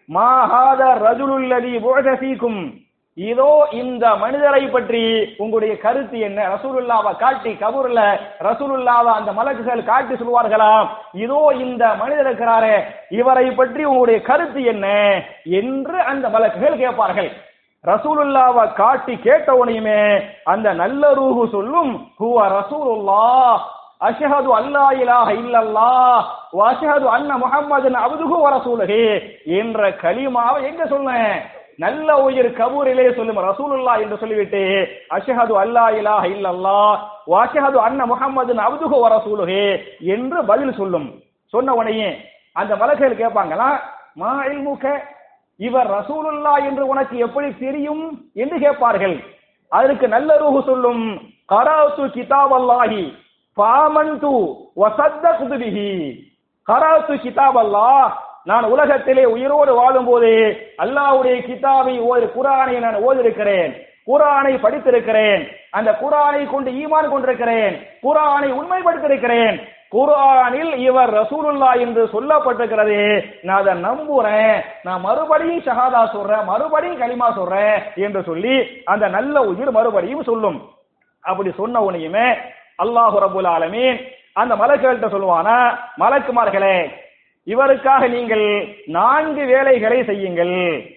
மாஹாத ரஜுலுல்லதி புகசீக்கும் இதோ இந்த மனிதரை பற்றி உங்களுடைய கருத்து என்ன ரசூலுல்லாவை காட்டி கபூர்ல ரசூலுல்லாவை அந்த மலக்குகள் காட்டி சொல்வார்களாம் இதோ இந்த மனிதர் இருக்கிறாரே இவரை பற்றி உங்களுடைய கருத்து என்ன என்று அந்த மலக்குகள் கேட்பார்கள் ரசூலுல்லாவை காட்டி கேட்டவனையுமே அந்த நல்ல ரூஹு சொல்லும் ஹுவ ரசூலுல்லா அஷஹது அல்லா இலாஹ இல்லல்லாஹ் வ அஷஹது அன்ன முஹம்மதன் அப்துஹு வ ரசூலுஹு என்ற கலிமாவை எங்க சொன்னேன் நல்ல உயிர் கபூரிலே சொல்லும் ரசூலுல்லா என்று சொல்லிவிட்டு அஷஹது அல்லா இலாஹ இல்லல்லாஹ் வ அஷஹது அன்ன முஹம்மதன் அப்துஹு வ ரசூலுஹு என்று பதில் சொல்லும் சொன்ன உடனே அந்த மலக்குகள் கேட்பாங்களா மா இல்முக இவர் ரசூலுல்லா என்று உனக்கு எப்படி தெரியும் என்று கேட்பார்கள் அதற்கு நல்ல ரூஹு சொல்லும் கராத்து கிதாப் அல்லாஹி பாமன்து வசத்தகுது பிஹி கராத்து கிதாப் அல்லாஹ் நான் உலகத்திலே உயிரோடு வாழும்போது அல்லாஹ்வுடைய கிதாபை ஒரு குரானை நான் ஓதிருக்கிறேன் குரானை படித்திருக்கிறேன் அந்த குரானை கொண்டு ஈமான் கொண்டிருக்கிறேன் குரானை உண்மைப்படுத்திருக்கிறேன் குர்ஆனில் இவர் ரசூலுல்லா என்று சொல்லப்பட்டிருக்கிறது நான் அதை நம்புறேன் நான் மறுபடியும் ஷஹாதா சொல்றேன் மறுபடியும் கலிமா சொல்றேன் என்று சொல்லி அந்த நல்ல உயிர் மறுபடியும் சொல்லும் அப்படி சொன்ன உனையுமே அல்லாஹு ரபுல் ஆலமீன் அந்த மலக்குகள்கிட்ட சொல்லுவானா மலக்குமார்களே இவருக்காக நீங்கள் நான்கு வேலைகளை செய்யுங்கள்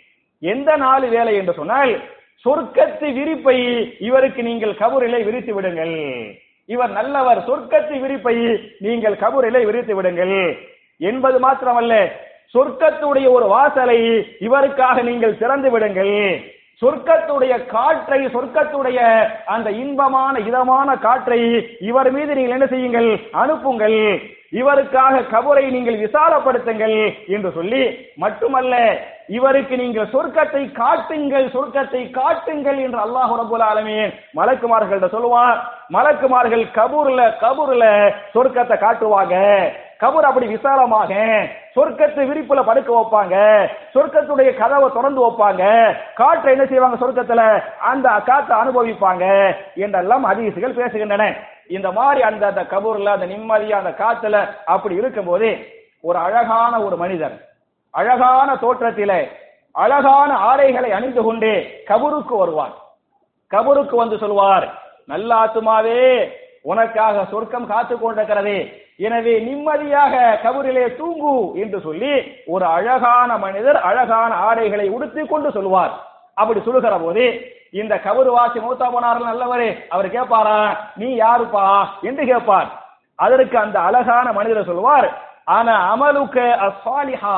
எந்த நாலு வேலை என்று சொன்னால் சொர்க்கத்து விரிப்பை இவருக்கு நீங்கள் கபூரிலே விரித்து விடுங்கள் இவர் நல்லவர் சொர்க்கத்து விரிப்பை நீங்கள் கபூரிலே விரித்து விடுங்கள் என்பது மாத்திரமல்ல சொர்க்கத்துடைய ஒரு வாசலை இவருக்காக நீங்கள் திறந்து விடுங்கள் சொர்க்கத்துடைய காற்றை சொர்க்கத்துடைய அந்த இன்பமான இதமான காற்றை இவர் மீது நீங்கள் என்ன செய்யுங்கள் அனுப்புங்கள் இவருக்காக கபரை நீங்கள் விசாலப்படுத்துங்கள் என்று சொல்லி மட்டுமல்ல இவருக்கு நீங்கள் சொர்க்கத்தை காட்டுங்கள் சொர்க்கத்தை காட்டுங்கள் என்று அல்லாஹ் ரபுல் ஆலமீன் மலக்குமார்கள்ட்ட சொல்லுவார் மலக்குமார்கள் கபூர்ல கபூர்ல சொர்க்கத்தை காட்டுவாங்க கபூர் அப்படி விசாலமாக சொர்க்கத்தை விரிப்புல படுக்க வைப்பாங்க சொர்க்கத்துடைய கதவை திறந்து வைப்பாங்க காற்றை என்ன செய்வாங்க சொர்க்கத்துல அந்த காற்றை அனுபவிப்பாங்க என்றெல்லாம் ஹதீசுகள் பேசுகின்றன இந்த மாதிரி அந்த அந்த கபூர்ல அந்த நிம்மதியா அந்த காத்துல அப்படி இருக்கும்போது ஒரு அழகான ஒரு மனிதர் அழகான தோற்றத்திலே அழகான ஆடைகளை அணிந்து கொண்டு கபூருக்கு வருவார் கபூருக்கு வந்து சொல்வார் நல்ல ஆத்துமாவே உனக்காக சொர்க்கம் காத்து கொண்டிருக்கிறது எனவே நிம்மதியாக கபூரிலே தூங்கு என்று சொல்லி ஒரு அழகான மனிதர் அழகான ஆடைகளை உடுத்திக் கொண்டு சொல்வார் அப்படி சொல்லுகிற போது இந்த கபரு வாசி மூத்தா போனார்கள் நல்லவரே அவர் கேட்பாரா நீ யாருப்பா என்று கேட்பார் அதற்கு அந்த அழகான மனிதர் சொல்வார் ஆனா அமலுக்க அஸ்வாலிஹா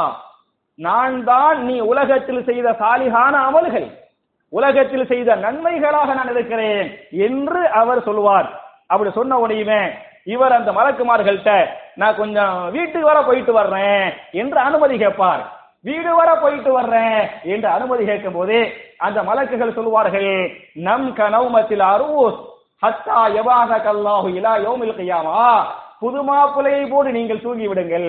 நான் தான் நீ உலகத்தில் செய்த சாலிகான அமல்கள் உலகத்தில் செய்த நன்மைகளாக நான் இருக்கிறேன் என்று அவர் சொல்வார் அப்படி சொன்ன உடனே இவர் அந்த மலக்குமார்கள்ட்ட நான் கொஞ்சம் வீட்டுக்கு வர போயிட்டு வர்றேன் என்று அனுமதி கேட்பார் வீடு வர போயிட்டு வர்றேன் என்று அனுமதி கேட்கும் போது அந்த மலக்குகள் சொல்வார்கள் நம் கனவுமத்தில் அரூஸ் ஹத்தா எவாக கல்லாஹு இலா யோமில் கையாமா புது மாப்பிள்ளையை போடு நீங்கள் தூங்கி விடுங்கள்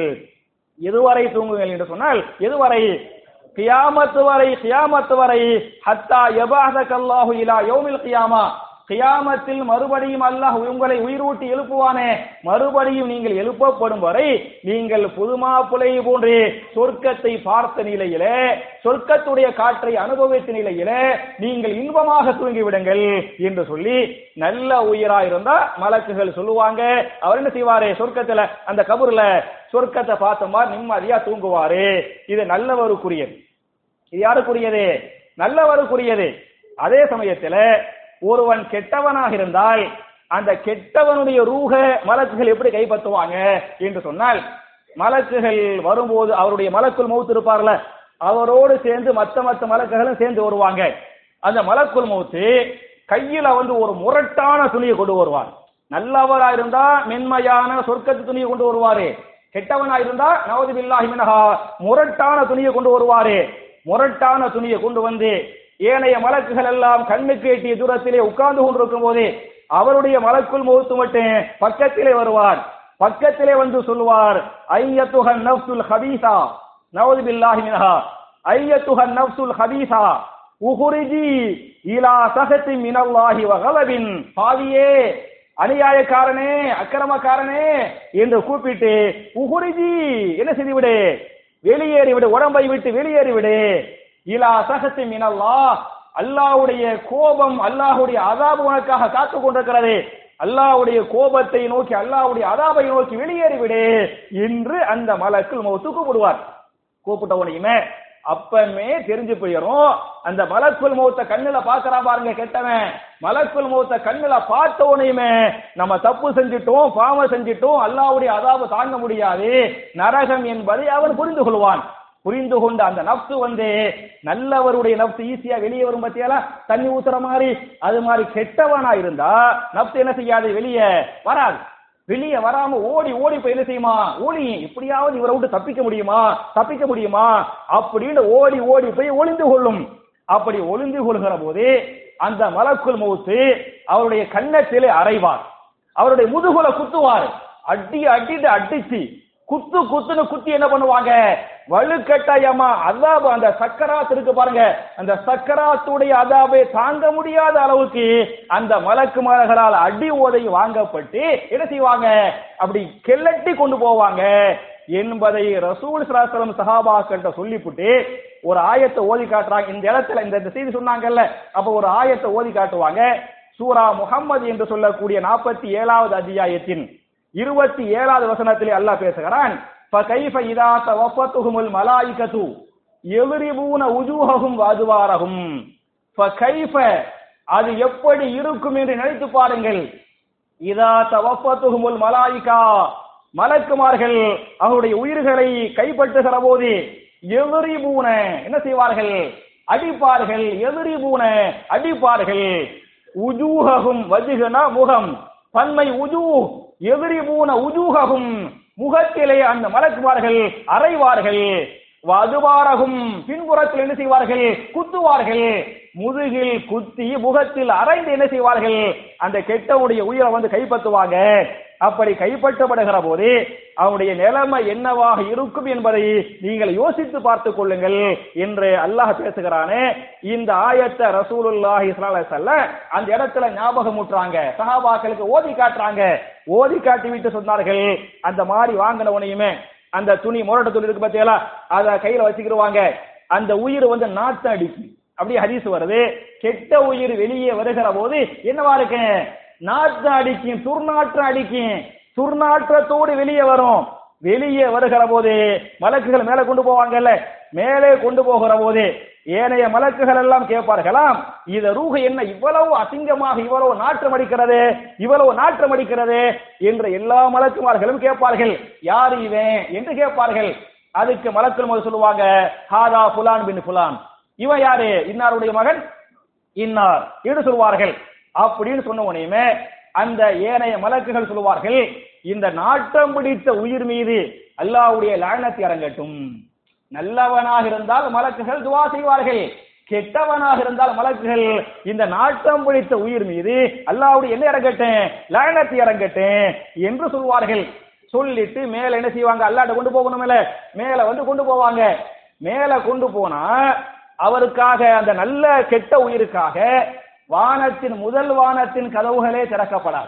எதுவரை தூங்குங்கள் என்று சொன்னால் எதுவரை கியாமத்து வரை கியாமத்து வரை ஹத்தா எபாத கல்லாஹு இலா யோமில் கியாமா கியாமத்தில் மறுபடியும் அல்லாஹ் உங்களை உயிரூட்டி எழுப்புவானே மறுபடியும் நீங்கள் எழுப்பப்படும் வரை நீங்கள் புதுமா புலை போன்று சொர்க்கத்தை பார்த்த நிலையிலே சொர்க்கத்துடைய காற்றை அனுபவித்த நிலையிலே நீங்கள் இன்பமாக தூங்கிவிடுங்கள் என்று சொல்லி நல்ல உயிரா இருந்தா மலக்குகள் சொல்லுவாங்க அவர் என்ன செய்வாரு சொர்க்கத்துல அந்த கபூர்ல சொர்க்கத்தை பார்த்த மாதிரி நிம்மதியா தூங்குவாரு இது நல்லவருக்குரியது இது யாருக்குரியது நல்லவருக்குரியது அதே சமயத்துல ஒருவன் கெட்டவனாக இருந்தால் அந்த கெட்டவனுடைய ரூக மலக்குகள் எப்படி கைப்பற்றுவாங்க என்று சொன்னால் மலக்குகள் வரும்போது அவருடைய மலக்குள் மௌத்து இருப்பார்ல அவரோடு சேர்ந்து மத்த மத்த மலக்குகளும் சேர்ந்து வருவாங்க அந்த மலக்குள் மௌத்து கையில வந்து ஒரு முரட்டான துணியை கொண்டு வருவார் நல்லவரா இருந்தா மென்மையான சொர்க்கத்து துணியை கொண்டு வருவாரு கெட்டவனா இருந்தா நவது பில்லாஹி மினஹா முரட்டான துணியை கொண்டு வருவாரு முரட்டான துணியை கொண்டு வந்து ஏனைய மலக்குகள் எல்லாம் கண்ணுக்கு எட்டிய தூரத்திலே உட்கார்ந்து கொண்டிருக்கும் போது அவருடைய மலக்குள் முகத்து மட்டும் பக்கத்திலே வருவார் பக்கத்திலே வந்து சொல்லுவார் ஐயத்துஹன் நப்சுல் ஹபீசா நவது பில்லாஹி மினஹா ஐயத்துஹன் நப்சுல் ஹபீசா உஹுரிஜி இலா சகத்தி மினல்லாஹி வகலபின் பாவியே அநியாயக்காரனே அக்கிரமக்காரனே என்று கூப்பிட்டு உகுரிஜி என்ன செய்து விடு வெளியேறி விடு உடம்பை விட்டு வெளியேறி விடு இலா சகத்தி மினல்லா அல்லாஹ்வுடைய கோபம் அல்லாஹ்வுடைய அதாபு உனக்காக காத்து கொண்டிருக்கிறது அல்லாஹ்வுடைய கோபத்தை நோக்கி அல்லாஹ்வுடைய அதாபை நோக்கி வெளியேறி விடு என்று அந்த மலக்குள் மௌத்து கூப்பிடுவார் கூப்பிட்ட உடனே அப்பமே தெரிஞ்சு போயிடும் அந்த மலக்குள் மௌத்த கண்ணுல பாக்குறான் பாருங்க கெட்டவன் மலக்குள் மௌத்த கண்ணுல பார்த்த உடனேயுமே நம்ம தப்பு செஞ்சிட்டோம் பாவம் செஞ்சிட்டோம் அல்லாவுடைய அதாபு தாங்க முடியாது நரகம் என்பதை அவன் புரிந்து கொள்வான் புரிந்து கொண்ட அந்த நப்சு வந்து நல்லவருடைய நப்சு ஈஸியா வெளியே வரும் பத்தியால தண்ணி ஊத்துற மாதிரி அது மாதிரி கெட்டவனா இருந்தா நப்சு என்ன செய்யாது வெளியே வராது வெளியே வராம ஓடி ஓடி போய் என்ன செய்யுமா ஓடி எப்படியாவது இவரை விட்டு தப்பிக்க முடியுமா தப்பிக்க முடியுமா அப்படின்னு ஓடி ஓடி போய் ஒளிந்து கொள்ளும் அப்படி ஒளிந்து கொள்கிற போது அந்த மலக்குள் மௌத்து அவருடைய கன்னத்திலே அறைவார் அவருடைய முதுகுல குத்துவார் அடி அடிட்டு அடிச்சு குத்து குத்துன்னு குத்தி என்ன பண்ணுவாங்க வலுக்கட்டாயமா அதாபு அந்த சக்கராத் இருக்கு பாருங்க அந்த சக்கராத்துடைய அதாபை தாங்க முடியாத அளவுக்கு அந்த மலக்கு மலர்களால் அடி உதை வாங்கப்பட்டு என்ன செய்வாங்க அப்படி கெல்லட்டி கொண்டு போவாங்க என்பதை ரசூல் சலாசலம் சஹாபாக்கிட்ட சொல்லிவிட்டு ஒரு ஆயத்தை ஓதி காட்டுறாங்க இந்த இடத்துல இந்த செய்தி சொன்னாங்கல்ல அப்ப ஒரு ஆயத்தை ஓதி காட்டுவாங்க சூரா முகம்மது என்று சொல்லக்கூடிய நாற்பத்தி ஏழாவது அத்தியாயத்தின் இருபத்தி ஏழாவது வசனத்திலே அல்லாஹ் பேசுகிறான் فكيف إذا توفتهم الملائكة يضربون وجوههم وأدبارهم فكيف அது எப்படி இருக்கும் என்று நினைத்து பாருங்கள் இதா தவப்பத்துகுமுல் மலாயிகா மலக்குமார்கள் அவருடைய உயிர்களை கைப்பற்றுகிற போது எதிரி பூன என்ன செய்வார்கள் அடிப்பார்கள் எதிரி பூன அடிப்பார்கள் உஜூஹகும் வஜுகனா முகம் பன்மை உஜூ எதிரி பூன உஜூஹகும் முகத்திலே அந்த மலக்குமார்கள் அறைவார்கள் வதுவாரகும் பின்புறத்தில் என்ன செய்வார்கள் குத்துவார்கள் முதுகில் குத்தி முகத்தில் அரைந்து என்ன செய்வார்கள் அந்த கெட்டவுடைய உயிரை வந்து கைப்பற்றுவாங்க அப்படி கைப்பற்றப்படுகிற போது அவனுடைய நிலைமை என்னவாக இருக்கும் என்பதை நீங்கள் யோசித்து பார்த்துக் கொள்ளுங்கள் என்று அல்லாஹ் பேசுகிறானே இந்த ஆயத்தை ரசூலுல்லாஹி ஸல்லல்லாஹு அந்த இடத்துல ஞாபகம் ஊட்டுறாங்க சஹாபாக்களுக்கு ஓதி காட்டுறாங்க ஓதி காட்டி விட்டு சொன்னார்கள் அந்த மாதிரி வாங்கின உனையுமே அந்த துணி முரட்ட துணி இருக்கு பாத்தீங்களா அத கையில வச்சுக்கிடுவாங்க அந்த உயிர் வந்து நாட்டம் அடிக்கும் அப்படியே ஹதீஸ் வருது கெட்ட உயிர் வெளியே வருகிற போது என்னவா இருக்கு நாட்டம் அடிக்கும் துர்நாற்றம் அடிக்கும் துர்நாற்றத்தோடு வெளியே வரும் வெளியே வருகிற போது மலக்குகள் மேல கொண்டு போவாங்கல்ல மேலே கொண்டு போகிற போது ஏனைய மலக்குகள் எல்லாம் கேட்பார்களாம் இந்த ரூஹு என்ன இவ்வளவு அசிங்கமாக இவ்வளவு நாற்றம் அடிக்கிறது இவ்வளவு நாற்றம் அடிக்கிறது என்று எல்லா மலக்குமார்களும் கேட்பார்கள் யார் இவன் என்று கேட்பார்கள் அதுக்கு மலக்கள் முதல் சொல்லுவாங்க ஹாதா புலான் பின் புலான் இவன் யாரு இன்னாருடைய மகன் இன்னார் என்று சொல்வார்கள் அப்படின்னு சொன்ன உடனேயுமே அந்த ஏனைய மலக்குகள் சொல்லுவார்கள் இந்த நாட்டம் பிடித்த உயிர் மீது அல்லாஹ்வுடைய லானத்தை இறங்கட்டும் நல்லவனாக இருந்தால் மலக்குகள் துவா செய்வார்கள் கெட்டவனாக இருந்தால் மலக்குகள் இந்த நாட்டம் பிடித்த உயிர் மீது அல்லாஹ்வுடைய என்ன இறங்கட்டும் லானத்தை இறங்கட்டும் என்று சொல்வார்கள் சொல்லிட்டு மேல என்ன செய்வாங்க அல்லாட்ட கொண்டு போகணும்ல மேல வந்து கொண்டு போவாங்க மேல கொண்டு போனா அவருக்காக அந்த நல்ல கெட்ட உயிருக்காக வானத்தின் முதல் வானத்தின் கதவுகளே திறக்கப்படாது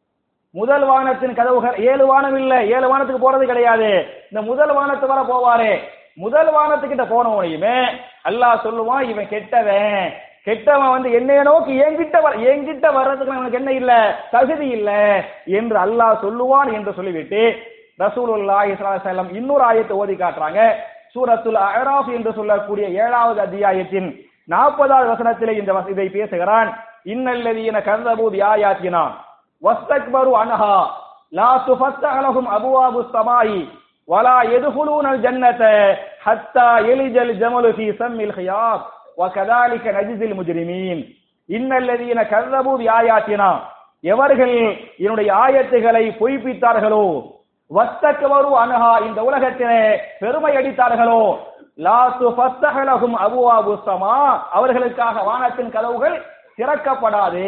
முதல் வானத்தின் கதவுகள் ஏழு வானம் இல்ல ஏழு வானத்துக்கு போறது கிடையாது இந்த முதல் வானத்து வர போவாரு முதல் வானத்துக்கிட்ட போன உடனேயுமே அல்லாஹ் சொல்லுவான் இவன் கெட்டவன் கெட்டவன் வந்து என்னைய நோக்கி என்கிட்ட வர என்கிட்ட வர்றதுக்கு அவனுக்கு என்ன இல்ல தகுதி இல்ல என்று அல்லாஹ் சொல்லுவான் என்று சொல்லிவிட்டு ரசூலுல்லாஹி ஸல்லல்லாஹு அலைஹி வஸல்லம் இன்னொரு ஆயத்தை ஓதி காட்டுறாங்க சூரத்துல் அராஃப் என்று சொல்லக்கூடிய ஏழாவது அத்தியாயத்தின் நாற்பதாவது வசனத்திலே இந்த வச- இதை பேசுகிறான் இன்னல்லதீன கர்தபு பிஆயாத்தினா வஸ்தக்பரு அன்ஹா லா துஃபத்தஹ லஹும் அபுவாபு ஸமாஇ வலா யதுகுலூனல் ஜன்னத ஹத்தா எலிஜல் ஜமலு ஃபீ சம்மில் ஹியாப் وكذلك نجزي المجرمين ان الذين كذبوا بآياتنا எவர்கள் என்னுடைய ஆயத்துகளை பொய்ப்பித்தார்களோ வஸ்தக்பரு அன்ஹா இந்த உலகத்திலே பெருமை அடித்தார்களோ லா துஃபத்தஹ லஹும் அபுவாபு ஸமா அவர்களுக்காக வானத்தின் கதவுகள் திறக்கப்படாது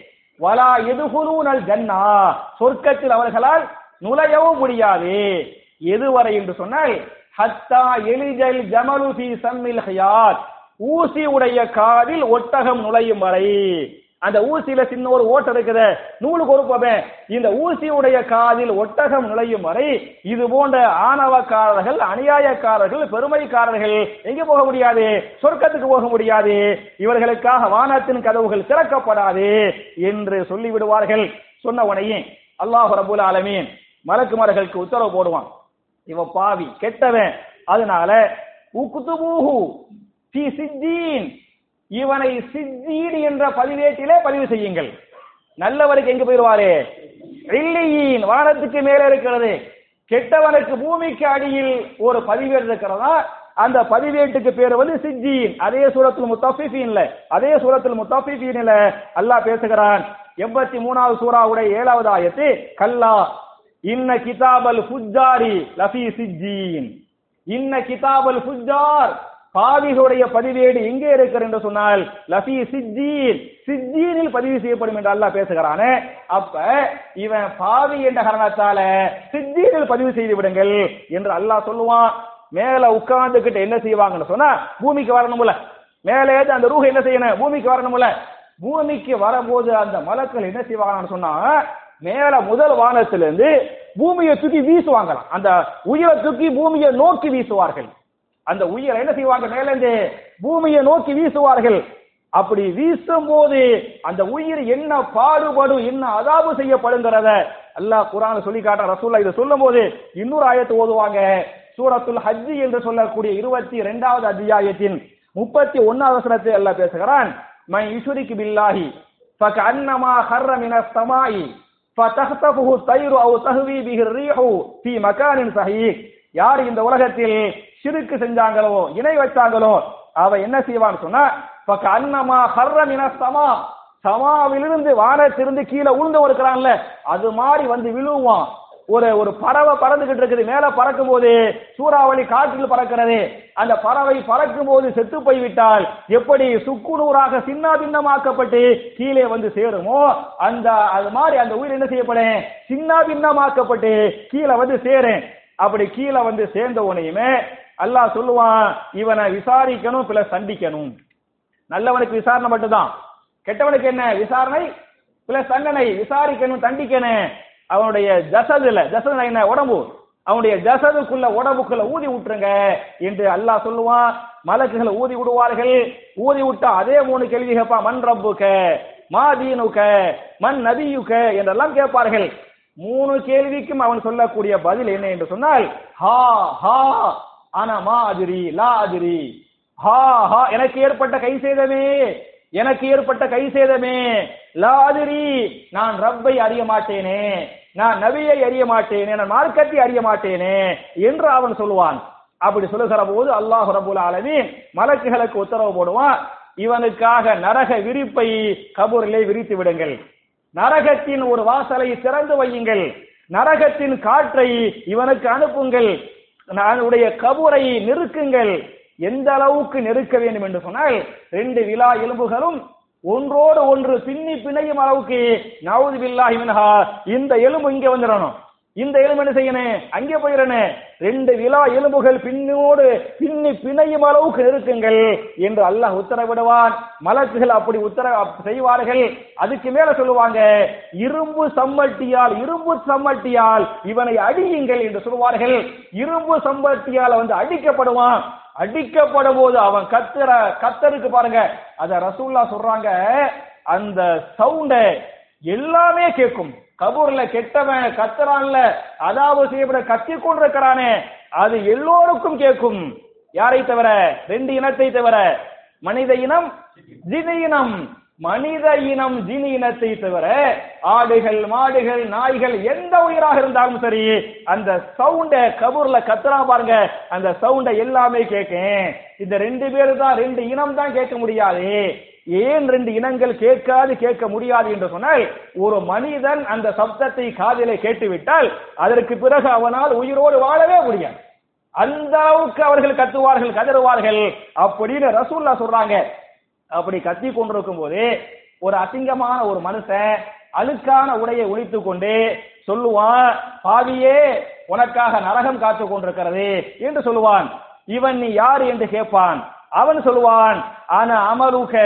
வலா எதுகுலூனல் ஜன்னா சொர்க்கத்தில் அவர்களால் நுழையவும் முடியாது எதுவரை என்று சொன்னால் ஹத்தா எலிஜல் ஜமலு ஃபீ சம்மில் ஹியாத் ஊசி உடைய காதில் ஒட்டகம் நுழையும் வரை அந்த ஊசியில சின்ன ஒரு ஓட்டை இருக்குது நூலு கொடுப்பவே இந்த ஊசியுடைய காதில் ஒட்டகம் நுழையும் வரை இது போன்ற ஆணவக்காரர்கள் அநியாயக்காரர்கள் பெருமைக்காரர்கள் எங்க போக முடியாது சொர்க்கத்துக்கு போக முடியாது இவர்களுக்காக வானத்தின் கதவுகள் திறக்கப்படாது என்று சொல்லி விடுவார்கள் சொன்ன உடனே அல்லாஹ் ரபுல் ஆலமீன் மலக்குமார்களுக்கு உத்தரவு போடுவான் இவ பாவி கெட்டவன் அதனால உக்குத்துபூஹு ஃபீ சிஜ்ஜீன் இவனை சிஜ்ஜீன் என்ற பதிவேட்டிலே பதிவு செய்யுங்கள் நல்லவருக்கு எங்க போயிருவாரு இல்லையின் வானத்துக்கு மேலே இருக்கிறது கெட்டவனுக்கு பூமிக்கு அடியில் ஒரு பதிவேடு இருக்கிறதா அந்த பதிவேட்டுக்கு பேர் வந்து சிஜ்ஜீன் அதே சூரத்தில் முத்தஃபிஃபீன்ல அதே சூரத்தில் முத்தஃபிஃபீன்ல அல்லாஹ் பேசுகிறான் எண்பத்தி மூணாவது சூறாவுடைய ஏழாவது ஆயத்து கல்லா இன்ன கிதாபல் ஃபுஜ்ஜாரி லஃபி சிஜ்ஜீன் இன்ன கிதாபல் ஃபுஜ்ஜார் பாவிகளுடைய பதிவேடு எங்கே இருக்கிறது என்று சொன்னால் லஃபி சிஜ்ஜீன் சிஜ்ஜீனில் பதிவு செய்யப்படும் என்று அல்லாஹ் பேசுகிறானே அப்ப இவன் பாவி என்ற காரணத்தால சிஜ்ஜீனில் பதிவு செய்து விடுங்கள் என்று அல்லாஹ் சொல்லுவான் மேல உட்கார்ந்துகிட்டு என்ன செய்வாங்கன்னு சொன்னா பூமிக்கு வரணும்ல மேலே ஏறி அந்த ரூஹ் என்ன செய்யணும் பூமிக்கு வரணும்ல பூமிக்கு வரும்போது அந்த மலக்கள் என்ன செய்வாங்கன்னு சொன்னா மேல முதல் வானத்திலிருந்து பூமியை தூக்கி வீசுவாங்களாம் அந்த உயிரை தூக்கி பூமியை நோக்கி வீசுவார்கள் அந்த உயிரை என்ன செய்வாங்க மேலேந்து பூமியை நோக்கி வீசுவார்கள் அப்படி வீசும் போது அந்த உயிர் என்ன பாடுபடும் என்ன அதாபு செய்யப்படுங்கிறத அல்லாஹ் குரான் சொல்லி காட்ட ரசூல்லா இதை சொல்லும் போது இன்னொரு ஆயத்தை ஓதுவாங்க சூரத்துல் ஹஜ்ஜி என்று சொல்லக்கூடிய இருபத்தி இரண்டாவது அத்தியாயத்தின் முப்பத்தி ஒன்னாவது வசனத்தை அல்லாஹ் பேசுகிறான் மை யுஷ்ரிக்கு பில்லாஹி فكأنما خر من السماء فتخطفه الطير أو تهوي به الريح في مكان صحيح யார் இந்த உலகத்தில் சிறுக்கு செஞ்சாங்களோ இணை வச்சாங்களோ அவ என்ன செய்வான்னு சொன்னா பக்க அன்னமா ஹர்ர மின சமா சமாவிலிருந்து வானத்திலிருந்து கீழே உளுந்து இருக்கிறான்ல அது மாதிரி வந்து விழுவான் ஒரு ஒரு பறவை பறந்துகிட்டு இருக்குது மேல பறக்கும் போது சூறாவளி காற்றில் பறக்கிறது அந்த பறவை பறக்கும் போது செத்து போய்விட்டால் எப்படி சுக்குநூறாக சின்ன பின்னமாக்கப்பட்டு கீழே வந்து சேருமோ அந்த அது மாதிரி அந்த உயிர் என்ன செய்யப்படும் சின்ன பின்னமாக்கப்பட்டு கீழே வந்து சேரும் அப்படி கீழே வந்து சேர்ந்த உடனேயுமே அல்லாஹ் சொல்லுவான் இவனை விசாரிக்கணும் பிளஸ் தண்டிக்கணும் நல்லவனுக்கு விசாரணை மட்டும்தான் கெட்டவனுக்கு என்ன விசாரணை பிளஸ் தண்டனை விசாரிக்கணும் தண்டிக்கணும் அவனுடைய ஜசதுல ஜசதுல என்ன உடம்பு அவனுடைய ஜசதுக்குள்ள உடம்புக்குள்ள ஊதி விட்டுருங்க என்று அல்லாஹ் சொல்லுவான் மலக்குகளை ஊதி விடுவார்கள் ஊதி விட்டா அதே மூணு கேள்வி கேட்பா மண் ரப்புக்க மா தீனுக்க மண் நபியுக்க என்றெல்லாம் கேட்பார்கள் மூணு கேள்விக்கும் அவன் சொல்லக்கூடிய பதில் என்ன என்று சொன்னால் ஹா ஹா ஆனா மா அதிரி லா அதிரி ஹா ஹா எனக்கு ஏற்பட்ட கை சேதமே எனக்கு ஏற்பட்ட கை சேதமே லா அதிரி நான் ரப்பை அறிய மாட்டேனே நான் நபியை அறிய மாட்டேனே நான் மார்க்கத்தை அறிய மாட்டேனே என்று அவன் சொல்லுவான் அப்படி சொல்லுகிற போது அல்லாஹ் ரபுல் ஆலமீன் மலக்குகளுக்கு உத்தரவு போடுவான் இவனுக்காக நரக விரிப்பை கபூரிலே விரித்து விடுங்கள் நரகத்தின் ஒரு வாசலை திறந்து வையுங்கள் நரகத்தின் காற்றை இவனுக்கு அனுப்புங்கள் உடைய கபூரை நெருக்குங்கள் எந்த அளவுக்கு நெருக்க வேண்டும் என்று சொன்னால் ரெண்டு விழா எலும்புகளும் ஒன்றோடு ஒன்று பின்னி பிணையும் அளவுக்கு நவுது பில்லாஹி மின்ஹா இந்த எலும்பு இங்க வந்துடணும் இந்த எலும்பு என்ன செய்யணும் அங்கே போயிடணும் ரெண்டு விழா எலும்புகள் பின்னோடு பின்னி பிணையும் அளவுக்கு நெருக்குங்கள் என்று அல்லாஹ் உத்தரவிடுவான் மலக்குகள் அப்படி உத்தர செய்வார்கள் அதுக்கு மேல சொல்லுவாங்க இரும்பு சம்மட்டியால் இரும்பு சம்மட்டியால் இவனை அடியுங்கள் என்று சொல்லுவார்கள் இரும்பு சம்மட்டியால் வந்து அடிக்கப்படுவான் அடிக்கப்படும் போது அவன் கத்துற கத்தருக்கு பாருங்க அத ரசூல்லா சொல்றாங்க அந்த சவுண்ட எல்லாமே கேட்கும் கபூர்ல கெட்டவன் கத்துறான்ல அதாவது செய்யப்பட கத்தி கொண்டிருக்கிறானே அது எல்லோருக்கும் கேட்கும் யாரை தவிர ரெண்டு இனத்தை தவிர மனித இனம் ஜின இனம் மனித இனம் ஜினி இனத்தை தவிர ஆடுகள் மாடுகள் நாய்கள் எந்த உயிராக இருந்தாலும் சரி அந்த சவுண்ட கபூர்ல கத்துறா பாருங்க அந்த சவுண்ட எல்லாமே கேட்கும் இந்த ரெண்டு பேரு தான் ரெண்டு இனம் தான் கேட்க முடியாது ஏன் ரெண்டு இனங்கள் கேட்காது கேட்க முடியாது என்று சொன்னால் ஒரு மனிதன் அந்த சப்தத்தை காதிலே கேட்டுவிட்டால் அதற்கு பிறகு அவனால் உயிரோடு வாழவே முடியாது அந்த அளவுக்கு அவர்கள் கத்துவார்கள் கதறுவார்கள் அப்படின்னு ரசூல்லா சொல்றாங்க அப்படி கத்தி கொண்டிருக்கும் போது ஒரு அசிங்கமான ஒரு மனுஷன் அழுக்கான உடையை ஒழித்து கொண்டு சொல்லுவான் பாவியே உனக்காக நரகம் காத்து கொண்டிருக்கிறது என்று சொல்லுவான் இவன் நீ யார் என்று கேட்பான் அவன் சொல்லுவான் ஆன அமருக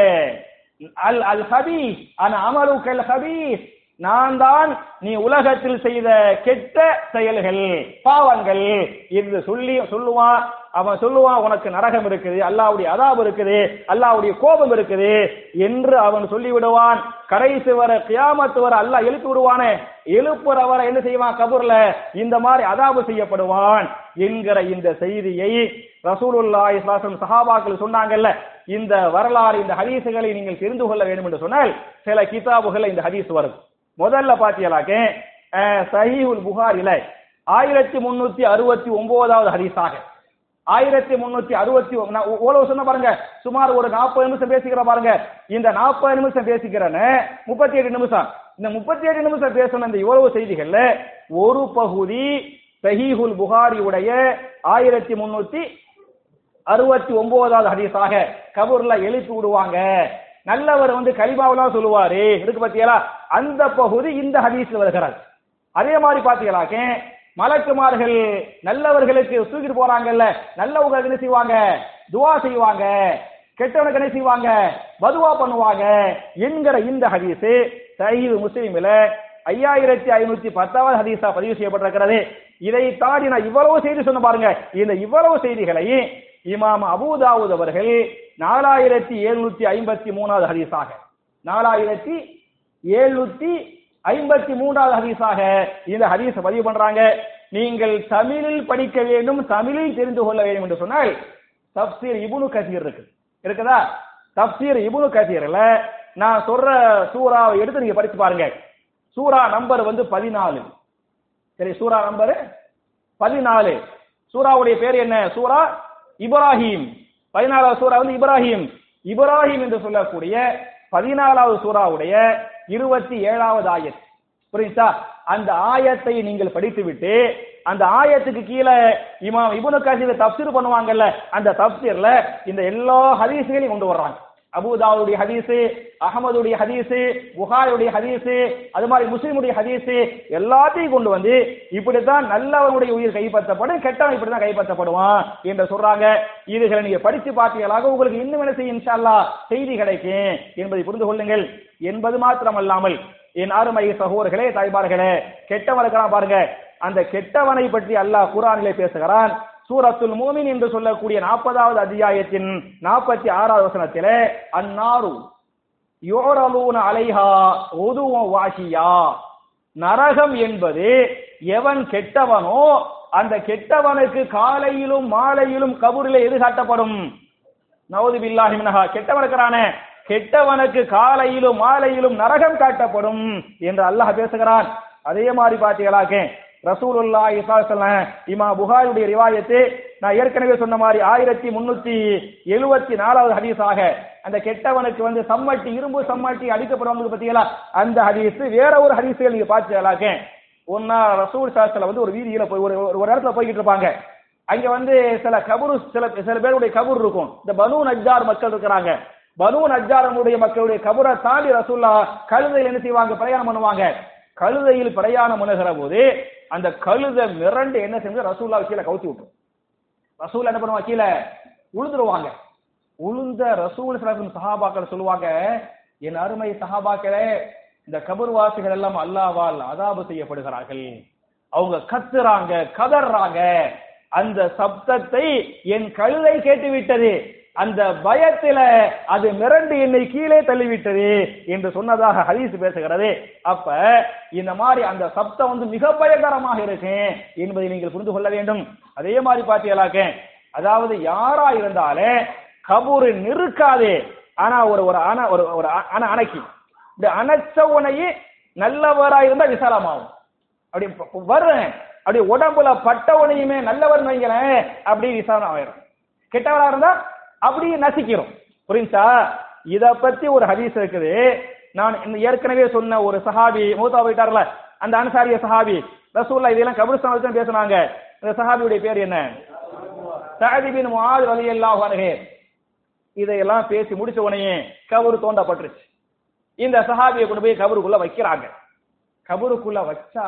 அல் அல் ஹபீஸ் ஆன அமருக அல் ஹபீஸ் நான் தான் நீ உலகத்தில் செய்த கெட்ட செயல்கள் பாவங்கள் என்று சொல்லி சொல்லுவான் அவன் சொல்லுவான் உனக்கு நரகம் இருக்குது அல்லாவுடைய அதாபு இருக்குது அல்லாவுடைய கோபம் இருக்குது என்று அவன் சொல்லி விடுவான் கடைசி வர கியாமத்து வர அல்லாஹ் எழுப்பி விடுவானே எழுப்புற வர என்ன செய்வான் கபூர்ல இந்த மாதிரி அதாபு செய்யப்படுவான் என்கிற இந்த செய்தியை ரசூலுல்லா இஸ்லாசம் சஹாபாக்கள் சொன்னாங்கல்ல இந்த வரலாறு இந்த ஹதீசுகளை நீங்கள் தெரிந்து கொள்ள வேண்டும் என்று சொன்னால் சில கிதாபுகள் இந்த ஹதீஸ் வரும் முதல்ல பாத்தீங்களாக்க சஹீஹுல் புகாரில ஆயிரத்தி முன்னூத்தி அறுபத்தி ஒன்பதாவது ஹதீஸாக ஆயிரத்தி முன்னூத்தி அறுபத்தி ஓலவு சொன்ன பாருங்க சுமார் ஒரு நாற்பது நிமிஷம் பேசிக்கிற பாருங்க இந்த நாற்பது நிமிஷம் பேசிக்கிறேன்னு முப்பத்தி ஏழு நிமிஷம் இந்த முப்பத்தி ஏழு நிமிஷம் பேசணும் இந்த இவ்வளவு செய்திகள்ல ஒரு பகுதி சஹீஹுல் புகாரி உடைய ஆயிரத்தி முன்னூத்தி அறுபத்தி ஒன்பதாவது ஹதீஸாக கபூர்ல எழுப்பி விடுவாங்க நல்லவர் வந்து கலிமாவெல்லாம் சொல்லுவாரு இருக்கு பாத்தீங்களா அந்த பகுதி இந்த ஹதீஸ்ல வருகிறார் அதே மாதிரி பாத்தீங்களாக்க மலக்குமார்கள் நல்லவர்களுக்கு தூக்கிட்டு போறாங்கல்ல நல்லவங்க என்ன செய்வாங்க துவா செய்வாங்க கெட்டவனுக்கு என்ன செய்வாங்க பதுவா பண்ணுவாங்க என்கிற இந்த ஹதீஸ் சஹீது முஸ்லீம்ல ஐயாயிரத்தி ஐநூத்தி பத்தாவது ஹதீஸா பதிவு செய்யப்பட்டிருக்கிறது இதை தாண்டி நான் இவ்வளவு செய்தி சொன்ன பாருங்க இந்த இவ்வளவு செய்திகளையும் இமாம் அபூதாவுத் அவர்கள் நாலாயிரத்தி எழுநூத்தி ஐம்பத்தி மூணாவது ஹதீஸாக நாலாயிரத்தி எழுநூத்தி ஐம்பத்தி மூன்றாவது ஹதீஸாக இந்த ஹதீஸ பதிவு பண்றாங்க நீங்கள் தமிழில் படிக்க வேண்டும் தமிழில் தெரிந்து கொள்ள வேண்டும் என்று சொன்னால் தப்சீர் இபுனு கசீர் இருக்கு இருக்குதா தப்சீர் இபுனு கசீர்ல நான் சொல்ற சூறாவை எடுத்து நீங்க படிச்சு பாருங்க சூரா நம்பர் வந்து பதினாலு சரி சூரா நம்பர் பதினாலு சூராவுடைய பேர் என்ன சூரா இப்ராஹிம் பதினாலாவது சூரா வந்து இப்ராஹிம் இப்ராஹிம் என்று சொல்லக்கூடிய பதினாலாவது சூறாவுடைய இருபத்தி ஏழாவது ஆயத் புரியுதா அந்த ஆயத்தை நீங்கள் படித்துவிட்டு அந்த ஆயத்துக்கு கீழே இமாம் இபுனு காசிர் தப்சீர் பண்ணுவாங்கல்ல அந்த தப்சீர்ல இந்த எல்லா ஹதீஸுகளையும் கொண்டு வர்றாங்க அபுதாவுடைய ஹதீஸ் அகமதுடைய ஹதீஸ் புகாருடைய ஹதீஸ் அது மாதிரி முஸ்லிமுடைய ஹதீஸ் எல்லாத்தையும் கொண்டு வந்து இப்படித்தான் நல்லவனுடைய உயிர் கைப்பற்றப்படும் கெட்டவன் இப்படிதான் கைப்பற்றப்படுவான் என்று சொல்றாங்க இதுகளை நீங்க படிச்சு பார்த்தீங்களாக உங்களுக்கு இன்னும் என்ன செய்யும் இன்ஷா அல்லாஹ் செய்தி கிடைக்கும் என்பதை புரிந்து கொள்ளுங்கள் என்பது மாத்திரமல்லாமல் என் அருமை சகோதரர்களே தாய்மார்களே கெட்டவன் இருக்கலாம் பாருங்க அந்த கெட்டவனை பற்றி அல்லாஹ் குரானிலே பேசுகிறான் சூரத்துல் மூமின் என்று சொல்லக்கூடிய நாற்பதாவது அத்தியாயத்தின் நாற்பத்தி ஆறாவது வசனத்திலே அந்நாரு யோரலூன அலைஹா ஒதுவ வாஷியா நரகம் என்பது எவன் கெட்டவனோ அந்த கெட்டவனுக்கு காலையிலும் மாலையிலும் கபூரிலே எது காட்டப்படும் நவது பில்லாஹி மினஹா கெட்டவன் இருக்கிறானே கெட்டவனுக்கு காலையிலும் மாலையிலும் நரகம் காட்டப்படும் என்று அல்லாஹ் பேசுகிறான் அதே மாதிரி பாத்தீங்களாக்க ரசூலுல்லா இஸ்லாம் இமா புகாருடைய ரிவாயத்து நான் ஏற்கனவே சொன்ன மாதிரி ஆயிரத்தி முன்னூத்தி எழுபத்தி நாலாவது ஹதீஸாக அந்த கெட்டவனுக்கு வந்து சம்மட்டி இரும்பு சம்மட்டி அடிக்கப்படுவாங்க பத்தீங்களா அந்த ஹதீஸ் வேற ஒரு ஹதீஸுகள் நீங்க பாத்தீங்களாக்க ஒன்னா ரசூல் சாஸ்திர வந்து ஒரு வீதியில போய் ஒரு ஒரு இடத்துல போய்கிட்டு இருப்பாங்க அங்க வந்து சில கபரு சில சில பேருடைய கபூர் இருக்கும் இந்த பனு நஜ்ஜார் மக்கள் இருக்கிறாங்க பனு நஜ்ஜாரனுடைய மக்களுடைய கபரை தாண்டி ரசூல்லா கழுதையில் என்ன செய்வாங்க பிரயாணம் பண்ணுவாங்க கழுதையில் பிரயாணம் பண்ணுகிற போது அந்த கழுதை மிரண்டு என்ன செஞ்சு ரசூல்லா கீழே கவுத்தி விட்டுரும் ரசூல் என்ன பண்ணுவாங்க கீழே உழுதுருவாங்க உளுந்த ரசூல் சிலரும் சஹாபாக்கள் சொல்லுவாங்க என் அருமை சஹாபாக்களே இந்த கபர்வாசிகள் எல்லாம் அல்லாவால் அதாபு செய்யப்படுகிறார்கள் அவங்க கத்துறாங்க கதறாங்க அந்த சப்தத்தை என் கழுதை கேட்டு விட்டது அந்த பயத்தில அது மிரண்டு என்னை கீழே தள்ளிவிட்டது என்று சொன்னதாக ஹதீஸ் பேசுகிறது அப்ப இந்த மாதிரி அந்த சப்தம் வந்து மிக பயங்கரமாக இருக்கு என்பதை நீங்கள் புரிந்து கொள்ள வேண்டும் அதே மாதிரி பாத்தீங்களாக்க அதாவது யாரா இருந்தாலே கபூர் நிறுக்காது ஆனா ஒரு ஒரு அணை ஒரு ஒரு அணை அணைக்கு இந்த அணைச்ச உனையே நல்லவரா இருந்தா விசாலமாகும் அப்படி வருவேன் அப்படி உடம்புல பட்டவனையுமே நல்லவர் வைங்களேன் அப்படி விசாரணை ஆயிரும் கெட்டவரா இருந்தா அப்படியே நசிக்கிறோம் புரியுதா இத பத்தி ஒரு ஹதீஸ் இருக்குது நான் இந்த ஏற்கனவே சொன்ன ஒரு சஹாபி மூத்தா போயிட்டார்ல அந்த அன்சாரிய சஹாபி ரசூல்லா இதெல்லாம் கபிரஸ்தானத்துல பேசுனாங்க இந்த சஹாபியுடைய பேர் என்ன சஹதிபின் முஆத் ரலியல்லாஹு அன்ஹு இதையெல்லாம் பேசி முடிச்ச உடனே கபரு தோண்டப்பட்டுருச்சு இந்த சஹாபியை கொண்டு போய் கபருக்குள்ள வைக்கிறாங்க கபருக்குள்ள வச்சா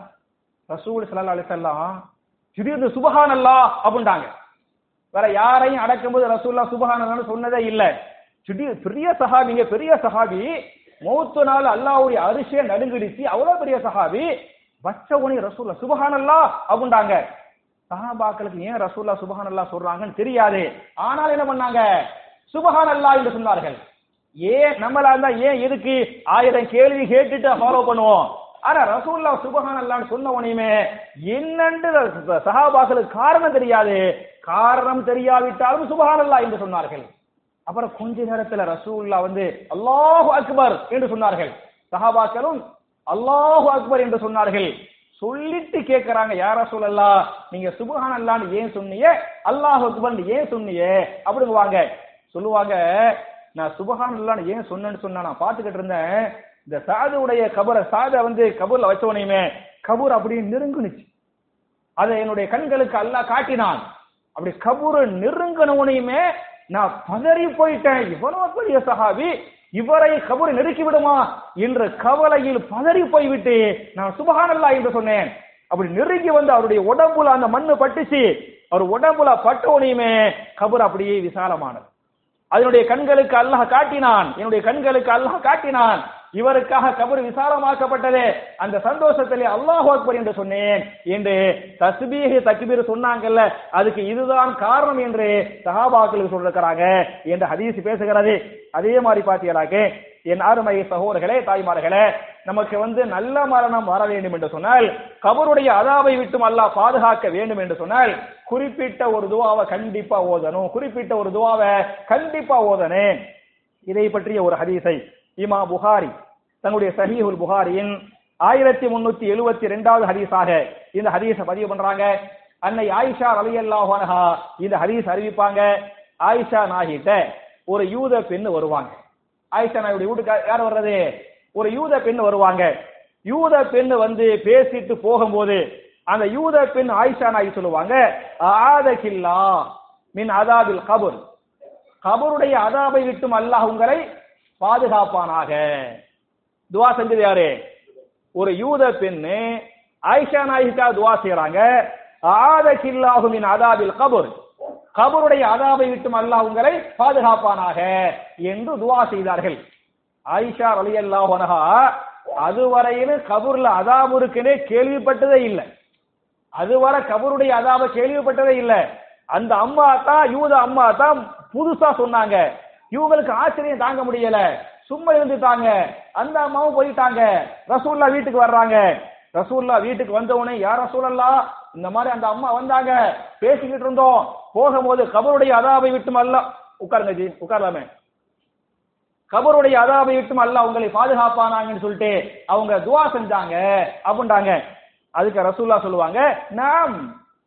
ரசூல் ஸல்லல்லாஹு அலைஹி வஸல்லம் திடீர்னு சுபஹானல்லாஹ் அப்படின்ட்டாங்க வேற யாரையும் அடக்கும்போது ரசூல்லா சுபஹானல்லான்னு சொன்னதே இல்ல திடீர் பெரிய சஹாபிங்க பெரிய சஹாபி மௌத்து நாள் அல்லாஹ்வுடைய அரிசியை நடுங்கிடுச்சு அவ்வளவு பெரிய சஹாபி வச்ச உடனே ரசூல்லா சுபஹானல்லாஹ் அப்படின்ட்டாங்க சஹாபாக்களுக்கு ஏன் ரசூல்லா சுபஹானல்லாஹ் சொல்றாங்கன்னு தெரியாது ஆனால் என்ன பண்ணாங்க சுபஹானல்லாஹ் என்று சொன்னார்கள் ஏன் நம்மளா இருந்தா ஏன் எதுக்கு ஆயிரம் கேள்வி கேட்டுட்டு ஃபாலோ பண்ணுவோம் ஆனா ரசூல்லா சுபஹான் அல்லான்னு சொன்ன உடனேயுமே என்னண்டு சஹாபாக்களுக்கு காரணம் தெரியாது காரணம் தெரியாவிட்டாலும் சுபஹான் அல்லா என்று சொன்னார்கள் அப்புறம் கொஞ்ச நேரத்துல ரசூல்லா வந்து அல்லாஹு அக்பர் என்று சொன்னார்கள் சஹாபாக்களும் அல்லாஹு அக்பர் என்று சொன்னார்கள் சொல்லிட்டு கேட்கறாங்க யார சொல்லல்லா நீங்க சுபஹான் அல்லான்னு ஏன் சொன்னீங்க அல்லாஹு அக்பர் ஏன் சொன்னீங்க அப்படிங்குவாங்க சொல்லுவாங்க நான் சுபஹான் அல்லான்னு ஏன் சொன்னேன்னு சொன்னா நான் பாத்துக்கிட்டு இருந்தேன் இந்த சாதுடைய கபரை சாத வந்து கபூர்ல வச்சவனையுமே கபூர் அப்படியே நெருங்குனுச்சு அதை என்னுடைய கண்களுக்கு அல்லாஹ் காட்டினான் அப்படி கபூர் நெருங்கினவனையுமே நான் பதறி போயிட்டேன் இவ்வளவு பெரிய சஹாபி இவரை கபூர் நெருக்கி விடுமா என்ற கவலையில் பதறி போய்விட்டு நான் சுபஹானல்லா என்று சொன்னேன் அப்படி நெருங்கி வந்து அவருடைய உடம்புல அந்த மண்ணு பட்டுச்சு அவர் உடம்புல பட்டவனையுமே கபூர் அப்படியே விசாலமானது அதனுடைய கண்களுக்கு அல்லாஹ் காட்டினான் என்னுடைய கண்களுக்கு அல்லாஹ் காட்டினான் இவருக்காக கபர் விசாலமாக்கப்பட்டது அந்த சந்தோஷத்திலே அல்லாஹ் அக்பர் என்று சொன்னேன் என்று தஸ்பீஹ் தக்பீர் சொன்னாங்கல்ல அதுக்கு இதுதான் காரணம் என்று சஹாபாக்களுக்கு சொல்லிருக்கிறாங்க என்று ஹதீஸ் பேசுகிறது அதே மாதிரி பாத்தீங்களாக்க என் அருமை சகோதரர்களே தாய்மார்களே நமக்கு வந்து நல்ல மரணம் வர வேண்டும் என்று சொன்னால் கபருடைய அதாவை விட்டும் அல்லாஹ் பாதுகாக்க வேண்டும் என்று சொன்னால் குறிப்பிட்ட ஒரு துவாவை கண்டிப்பா ஓதணும் குறிப்பிட்ட ஒரு துவாவை கண்டிப்பா ஓதணும் இதை பற்றிய ஒரு ஹதீஸை இமா புகாரி தன்னுடைய சஹீஹுல் புகாரியின் ஆயிரத்தி முன்னூத்தி எழுபத்தி ரெண்டாவது ஹதீஸாக இந்த ஹதீஸை பதிவு பண்றாங்க அன்னை ஆயிஷா ரலியல்லாஹு அன்ஹா இந்த ஹதீஸ் அறிவிப்பாங்க ஆயிஷா நாகிட்ட ஒரு யூத பெண் வருவாங்க ஆயிஷா நாயுடைய வீட்டுக்கு யார் வர்றது ஒரு யூத பெண் வருவாங்க யூத பெண் வந்து பேசிட்டு போகும்போது அந்த யூத பெண் ஆயிஷா நாயி சொல்லுவாங்க ஆதகில்லா மின் அதாபில் கபுர் கபருடைய அதாபை விட்டும் அல்லாஹ் உங்களை பாதுகாப்பானாக துவா செஞ்சது யாரு ஒரு யூத பெண்ணு ஆயிஷா நாயிகா துவா செய்யறாங்க ஆதகில்லாஹு மின் அதாபில் கபுர் கபருடைய அதாபை விட்டும் அல்லாஹ் உங்களை பாதுகாப்பானாக என்று துவா செய்தார்கள் ஆயிஷா ரலியல்லாஹு அன்ஹா அதுவரையிலும் கபூர்ல அதாபு இருக்குன்னே கேள்விப்பட்டதே இல்லை அதுவரை கபருடைய அதாப கேள்விப்பட்டதே இல்லை அந்த அம்மா தான் யூத அம்மா தான் புதுசா சொன்னாங்க இவங்களுக்கு ஆச்சரியம் தாங்க முடியல சும்மா இருந்துட்டாங்க அந்த அம்மாவும் போயிட்டாங்க ரசூல்லா வீட்டுக்கு வர்றாங்க ரசூல்லா வீட்டுக்கு வந்த உடனே யார் ரசூலல்லா இந்த மாதிரி அந்த அம்மா வந்தாங்க பேசிக்கிட்டு இருந்தோம் போகும்போது கபருடைய அதாபை விட்டும் அல்ல உட்காருங்க ஜி உட்காரலாமே கபருடைய அதாபை விட்டும் அல்ல உங்களை பாதுகாப்பானாங்கன்னு சொல்லிட்டு அவங்க துவா செஞ்சாங்க அப்படின்றாங்க அதுக்கு ரசூல்லா சொல்லுவாங்க நாம்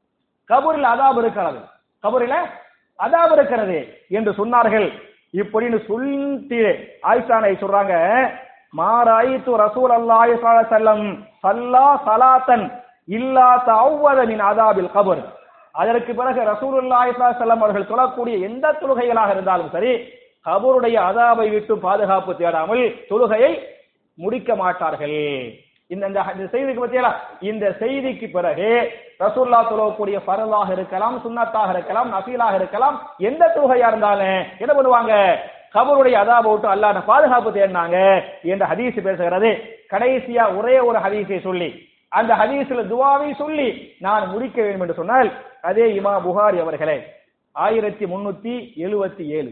கபூரில் அதாப் இருக்கிறது கபூரில் அதாப் இருக்கிறது என்று சொன்னார்கள் இப்படின்னு சொல்லிட்டு ஆயிஷானை சொல்றாங்க மாராயித்து ரசூல் அல்லாஹ் செல்லம் சல்லா சலாத்தன் இல்லா தவ்வத மின் அதாபில் கபர் அதற்கு பிறகு ரசூலுல்லாஹி செல்லம் அவர்கள் சொல்லக்கூடிய எந்த தொழுகைகளாக இருந்தாலும் சரி கபருடைய அதாபை விட்டு பாதுகாப்பு தேடாமல் தொழுகையை முடிக்க மாட்டார்கள் இந்த இந்த இந்த செய்திக்கு பத்தியா இந்த செய்திக்கு பிறகு ரசூல்லா தொழக்கூடிய பரலாக இருக்கலாம் சுன்னத்தாக இருக்கலாம் நசீலாக இருக்கலாம் எந்த தொழுகையா இருந்தாலும் என்ன பண்ணுவாங்க கபருடைய அதாபை விட்டு அல்லாத பாதுகாப்பு தேடினாங்க என்ற ஹதீஸ் பேசுகிறது கடைசியா ஒரே ஒரு ஹதீஸை சொல்லி அந்த ஹதீஸ்ல துவாவை சொல்லி நான் முடிக்க வேண்டும் என்று சொன்னால் அதே இமா புகாரி அவர்களே ஆயிரத்தி முன்னூத்தி எழுபத்தி ஏழு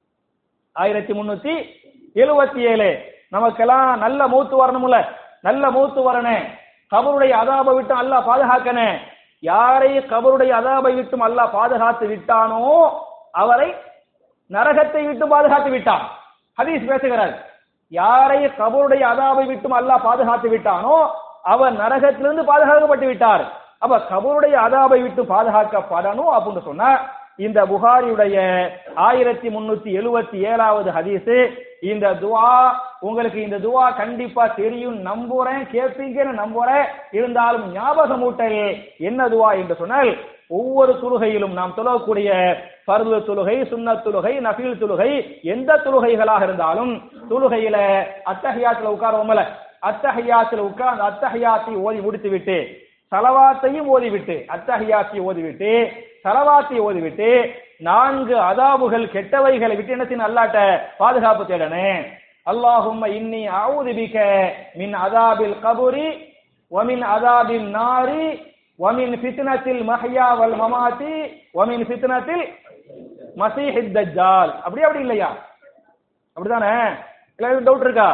ஆயிரத்தி முன்னூத்தி எழுபத்தி ஏழு நமக்கெல்லாம் நல்ல மூத்து வரணும்ல நல்ல மூத்து வரணும் கபருடைய அதாபை விட்டு அல்லாஹ் பாதுகாக்கணும் யாரை கபருடைய அதாபை விட்டும் அல்லாஹ் பாதுகாத்து விட்டானோ அவரை நரகத்தை விட்டு பாதுகாத்து விட்டான் ஹதீஸ் பேசுகிறார் யாரை கபருடைய அதாபை விட்டும் அல்லாஹ் பாதுகாத்து விட்டானோ அவர் நரகத்திலிருந்து பாதுகாக்கப்பட்டு விட்டார் அப்ப கபருடைய அதாபை விட்டு பாதுகாக்கப்படணும் அப்படின்னு சொன்னா இந்த புகாரியுடைய ஆயிரத்தி முன்னூத்தி எழுபத்தி ஏழாவது ஹதீஸ் இந்த துவா உங்களுக்கு இந்த துவா கண்டிப்பா தெரியும் நம்புறேன் கேட்பீங்கன்னு நம்புறேன் இருந்தாலும் ஞாபகம் ஊட்டல் என்ன துவா என்று சொன்னால் ஒவ்வொரு தொழுகையிலும் நாம் தொழக்கூடிய பருவ தொழுகை சுண்ண தொழுகை நஃபீல் தொழுகை எந்த தொழுகைகளாக இருந்தாலும் தொழுகையில அத்தகையாத்துல உட்காருவோம்ல அத்தகையாத்துல உட்கார்ந்து அத்தகையாத்தை ஓதி முடித்து விட்டு சலவாத்தையும் ஓதிவிட்டு அத்தகையாத்தை ஓதிவிட்டு சலவாத்தை ஓதிவிட்டு நான்கு அதாபுகள் கெட்டவைகளை விட்டு என்ன செய்யணும் அல்லாட்ட பாதுகாப்பு தேடனே அல்லாஹும்ம இன்னி அவுது பிக மின் அதாபில் கபுரி வமின் அதாபில் நாரி வமின் ஃபித்னத்தில் மஹ்யா வல் மமாத்தி வமின் ஃபித்னத்தில் மசீஹித் தஜ்ஜால் அப்படி அப்படி இல்லையா அப்படிதானே எல்லாரும் டவுட் இருக்கா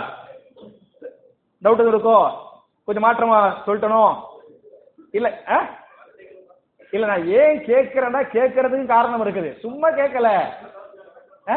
டவுட் இருக்கோ கொஞ்சம் மாற்றமா சொல்லிட்டனும் இல்ல ஆ? இல்ல நான் ஏன் கேட்கிறேன்னா கேட்கறதுக்கு காரணம் இருக்குது சும்மா கேட்கல ஆ?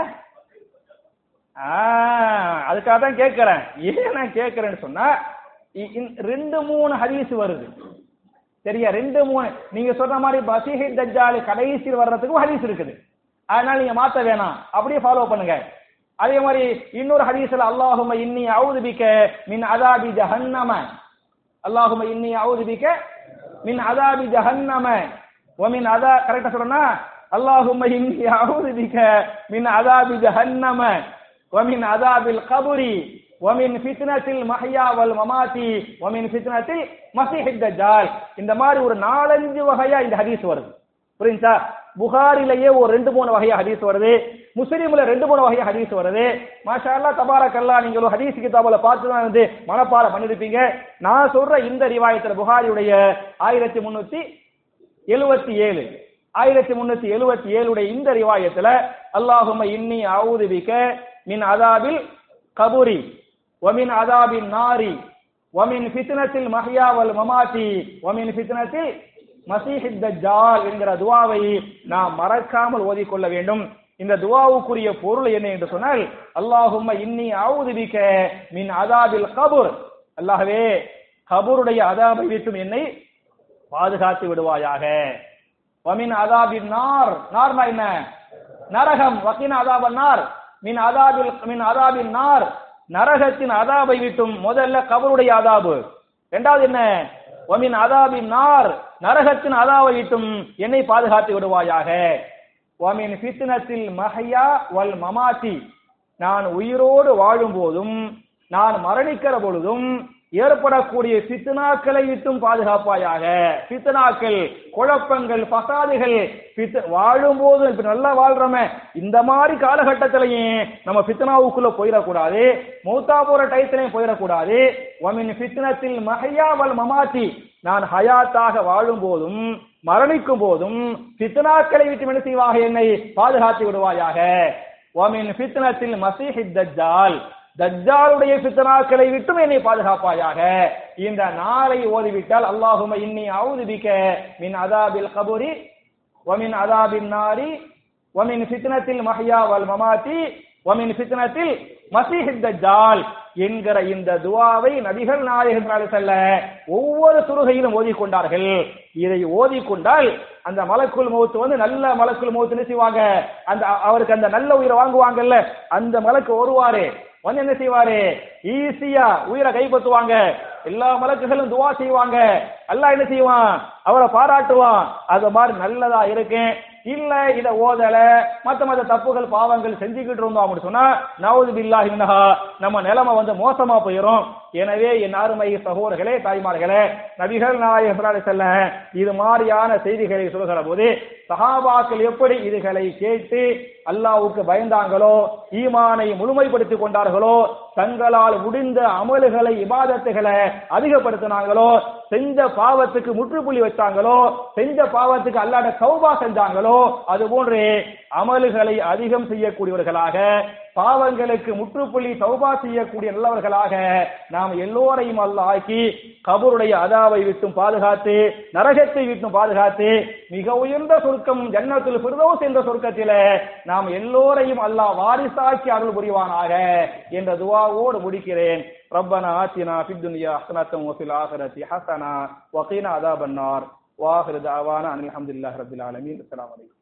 ஆ, அதுக்காக தான் கேட்கிறேன் ஏன் நான் கேட்கிறேன்னு சொன்னா இ- இந்- ரெண்டு மூணு ஹதீஸ் வருது சரியா ரெண்டு மூணு நீங்க சொன்ன மாதிரி பசீஹி தஜ்ஜால் கடைசியில் வர்றதுக்கும் ஹதீஸ் இருக்குது அதனால நீங்க மாத்த வேணாம் அப்படியே ஃபாலோ பண்ணுங்க அதே மாதிரி இன்னொரு ஹதீஸ்ல அல்லாஹும இன்னி அவுது பிக்க மின் அதாபி ஜஹன்னம அல்லாஹும இன்னி அவுது பிக்க மின் அதாபி ஜஹன்னம வமின் அதா கரெக்டா சொல்லணும்னா அல்லாஹும இன்னி அவுது பிக்க மின் அதாபி ஜஹன்னம வமின் அதாபில் கபுரி வமின் ஃபித்னத்தில் மஹ்யா வல் மமாத்தி வமின் ஃபித்னத்தில் மஸீஹித் தஜ்ஜால் இந்த மாதிரி ஒரு நாலஞ்சு வகையா இந்த ஹதீஸ் வருது புரியுதா புகாரிலேயே ஒரு ரெண்டு மூணு வகையா ஹதீஸ் வருது முஸ்லீம்ல ரெண்டு மூணு வகை ஹதீஸ் வருது மாஷா அல்லாஹ் தபாரக்கல்லா நீங்க ஒரு ஹதீஸ் கிதாபுல பார்த்து தான் வந்து மனப்பாடம் பண்ணிருப்பீங்க நான் சொல்ற இந்த ரிவாயத்துல புகாரியுடைய ஆயிரத்தி முன்னூத்தி எழுவத்தி ஏழு ஆயிரத்தி முன்னூத்தி எழுவத்தி ஏழுடைய இந்த ரிவாயத்துல அல்லாஹும இன்னி அவுது பிக மின் அதாபில் கபூரி ஒமின் அதாபின் நாரி ஒமின் ஃபித்னத்தில் மஹ்யா வல் மமாத்தி ஒமின் ஃபித்னத்தில் மசீஹித் தஜ்ஜால் என்கிற துவாவை நாம் மறக்காமல் ஓதிக்கொள்ள வேண்டும் இந்த துவாவுக்குரிய பொருள் என்ன என்று சொன்னால் அல்லாஹும்ம இன்னி அவுது பிக மின் அதாபில் கபூர் அல்லாஹ்வே கபூருடைய அதாபை விட்டும் என்னை பாதுகாத்து விடுவாயாக வமின் அதாபின் நார் நார்னா என்ன நரகம் வக்கின அதாபன் நார் மின் அதாபில் மின் அதாபின் நார் நரகத்தின் அதாபை விட்டும் முதல்ல கபருடைய அதாபு இரண்டாவது என்ன வமின் அதாபின் நார் நரகத்தின் அதாபை விட்டும் என்னை பாதுகாத்து விடுவாயாக வமின் ஃபித்னத்தில் மஹையா வல் மமாத்தி நான் உயிரோடு வாழும் போதும் நான் மரணிக்கிற பொழுதும் ஏற்படக்கூடிய பித்தனாக்களை விட்டும் பாதுகாப்பாயாக பித்தனாக்கள் குழப்பங்கள் பசாதுகள் பித்த வாழும் போது இப்ப நல்லா வாழ்றோமே இந்த மாதிரி காலகட்டத்திலையும் நம்ம பித்தனாவுக்குள்ள போயிடக்கூடாது மௌத்தா போற டயத்திலையும் போயிடக்கூடாது ஒமின் பித்தனத்தில் மஹையாவல் மமாத்தி நான் ஹயாத்தாக வாழும் போதும் மரணிக்கும் போதும் பித்தனாக்களை விட்டு என்ன செய்வாக என்னை பாதுகாத்து விடுவாயாக ஒமின் பித்தனத்தில் மசீஹித் தஜ்ஜால் தஜ்ஜாலுடைய பித்தனாக்களை விட்டும் என்னை பாதுகாப்பாயாக இந்த நாளை ஓதிவிட்டால் அல்லாஹும இன்னி அவுது பிக மின் அதாபில் கபூரி வமின் அதாபின் நாரி வமின் ஃபித்னத்தில் மஹ்யா வல் மமாத்தி வமின் ஃபித்னத்தில் மசீஹித் தஜ்ஜால் என்கிற இந்த துவாவை நபிகள் நாயகன் செல்ல ஒவ்வொரு துருகையிலும் ஓதிக்கொண்டார்கள் இதை ஓதிக்கொண்டால் அந்த மலக்குள் மௌத்து வந்து நல்ல மலக்குள் மௌத்து செய்வாங்க அந்த அவருக்கு அந்த நல்ல உயிரை வாங்குவாங்கல்ல அந்த மலக்கு வருவாரு வந்து என்ன செய்வாரு ஈஸியா உயிரை கைப்பற்றுவாங்க எல்லா மலக்குகளும் துவா செய்வாங்க அல்லாஹ் என்ன செய்வான் அவரை பாராட்டுவான் அது மாதிரி நல்லதா இருக்கேன் இல்ல இத ஓதல மத்த மத்த தப்புகள் பாவங்கள் செஞ்சுக்கிட்டு இருந்தோம் அப்படின்னு சொன்னா நவது பில்லாஹி மினஹா நம்ம நிலைமை வந்து மோசமா போயிடும் எனவே என் அருமை சகோதரர்களே தாய்மார்களே நபிகள் நாயகம் செல்ல இது மாதிரியான செய்திகளை சொல்கிற போது சஹாபாக்கள் எப்படி இதுகளை கேட்டு அல்லாவுக்கு பயந்தாங்களோ ஈமானை முழுமைப்படுத்திக் கொண்டார்களோ தங்களால் முடிந்த அமல்களை இபாதத்துகளை அதிகப்படுத்தினாங்களோ செஞ்ச பாவத்துக்கு முற்றுப்புள்ளி வச்சாங்களோ செஞ்ச பாவத்துக்கு அல்லாட சௌபா செஞ்சாங்களோ அது போன்று அமல்களை அதிகம் செய்யக்கூடியவர்களாக பாவங்களுக்கு முற்றுப்புள்ளி சௌபா செய்யக்கூடிய நல்லவர்களாக நாம் எல்லோரையும் அல்ல ஆக்கி கபருடைய அதாவை விட்டும் பாதுகாத்து நரகத்தை விட்டும் பாதுகாத்து மிக உயர்ந்த சொர்க்கம் ஜன்னத்தில் பிறதோஸ் என்ற சொர்க்கத்தில நாம் எல்லோரையும் அல்லாஹ் வாரிசாக்கி அருள் புரிவானாக என்ற துவாவோடு முடிக்கிறேன் ربنا آتنا في الدنيا حسنة وفي الآخرة حسنة وقنا عذاب النار وآخر دعوانا أن الحمد لله رب العالمين السلام عليكم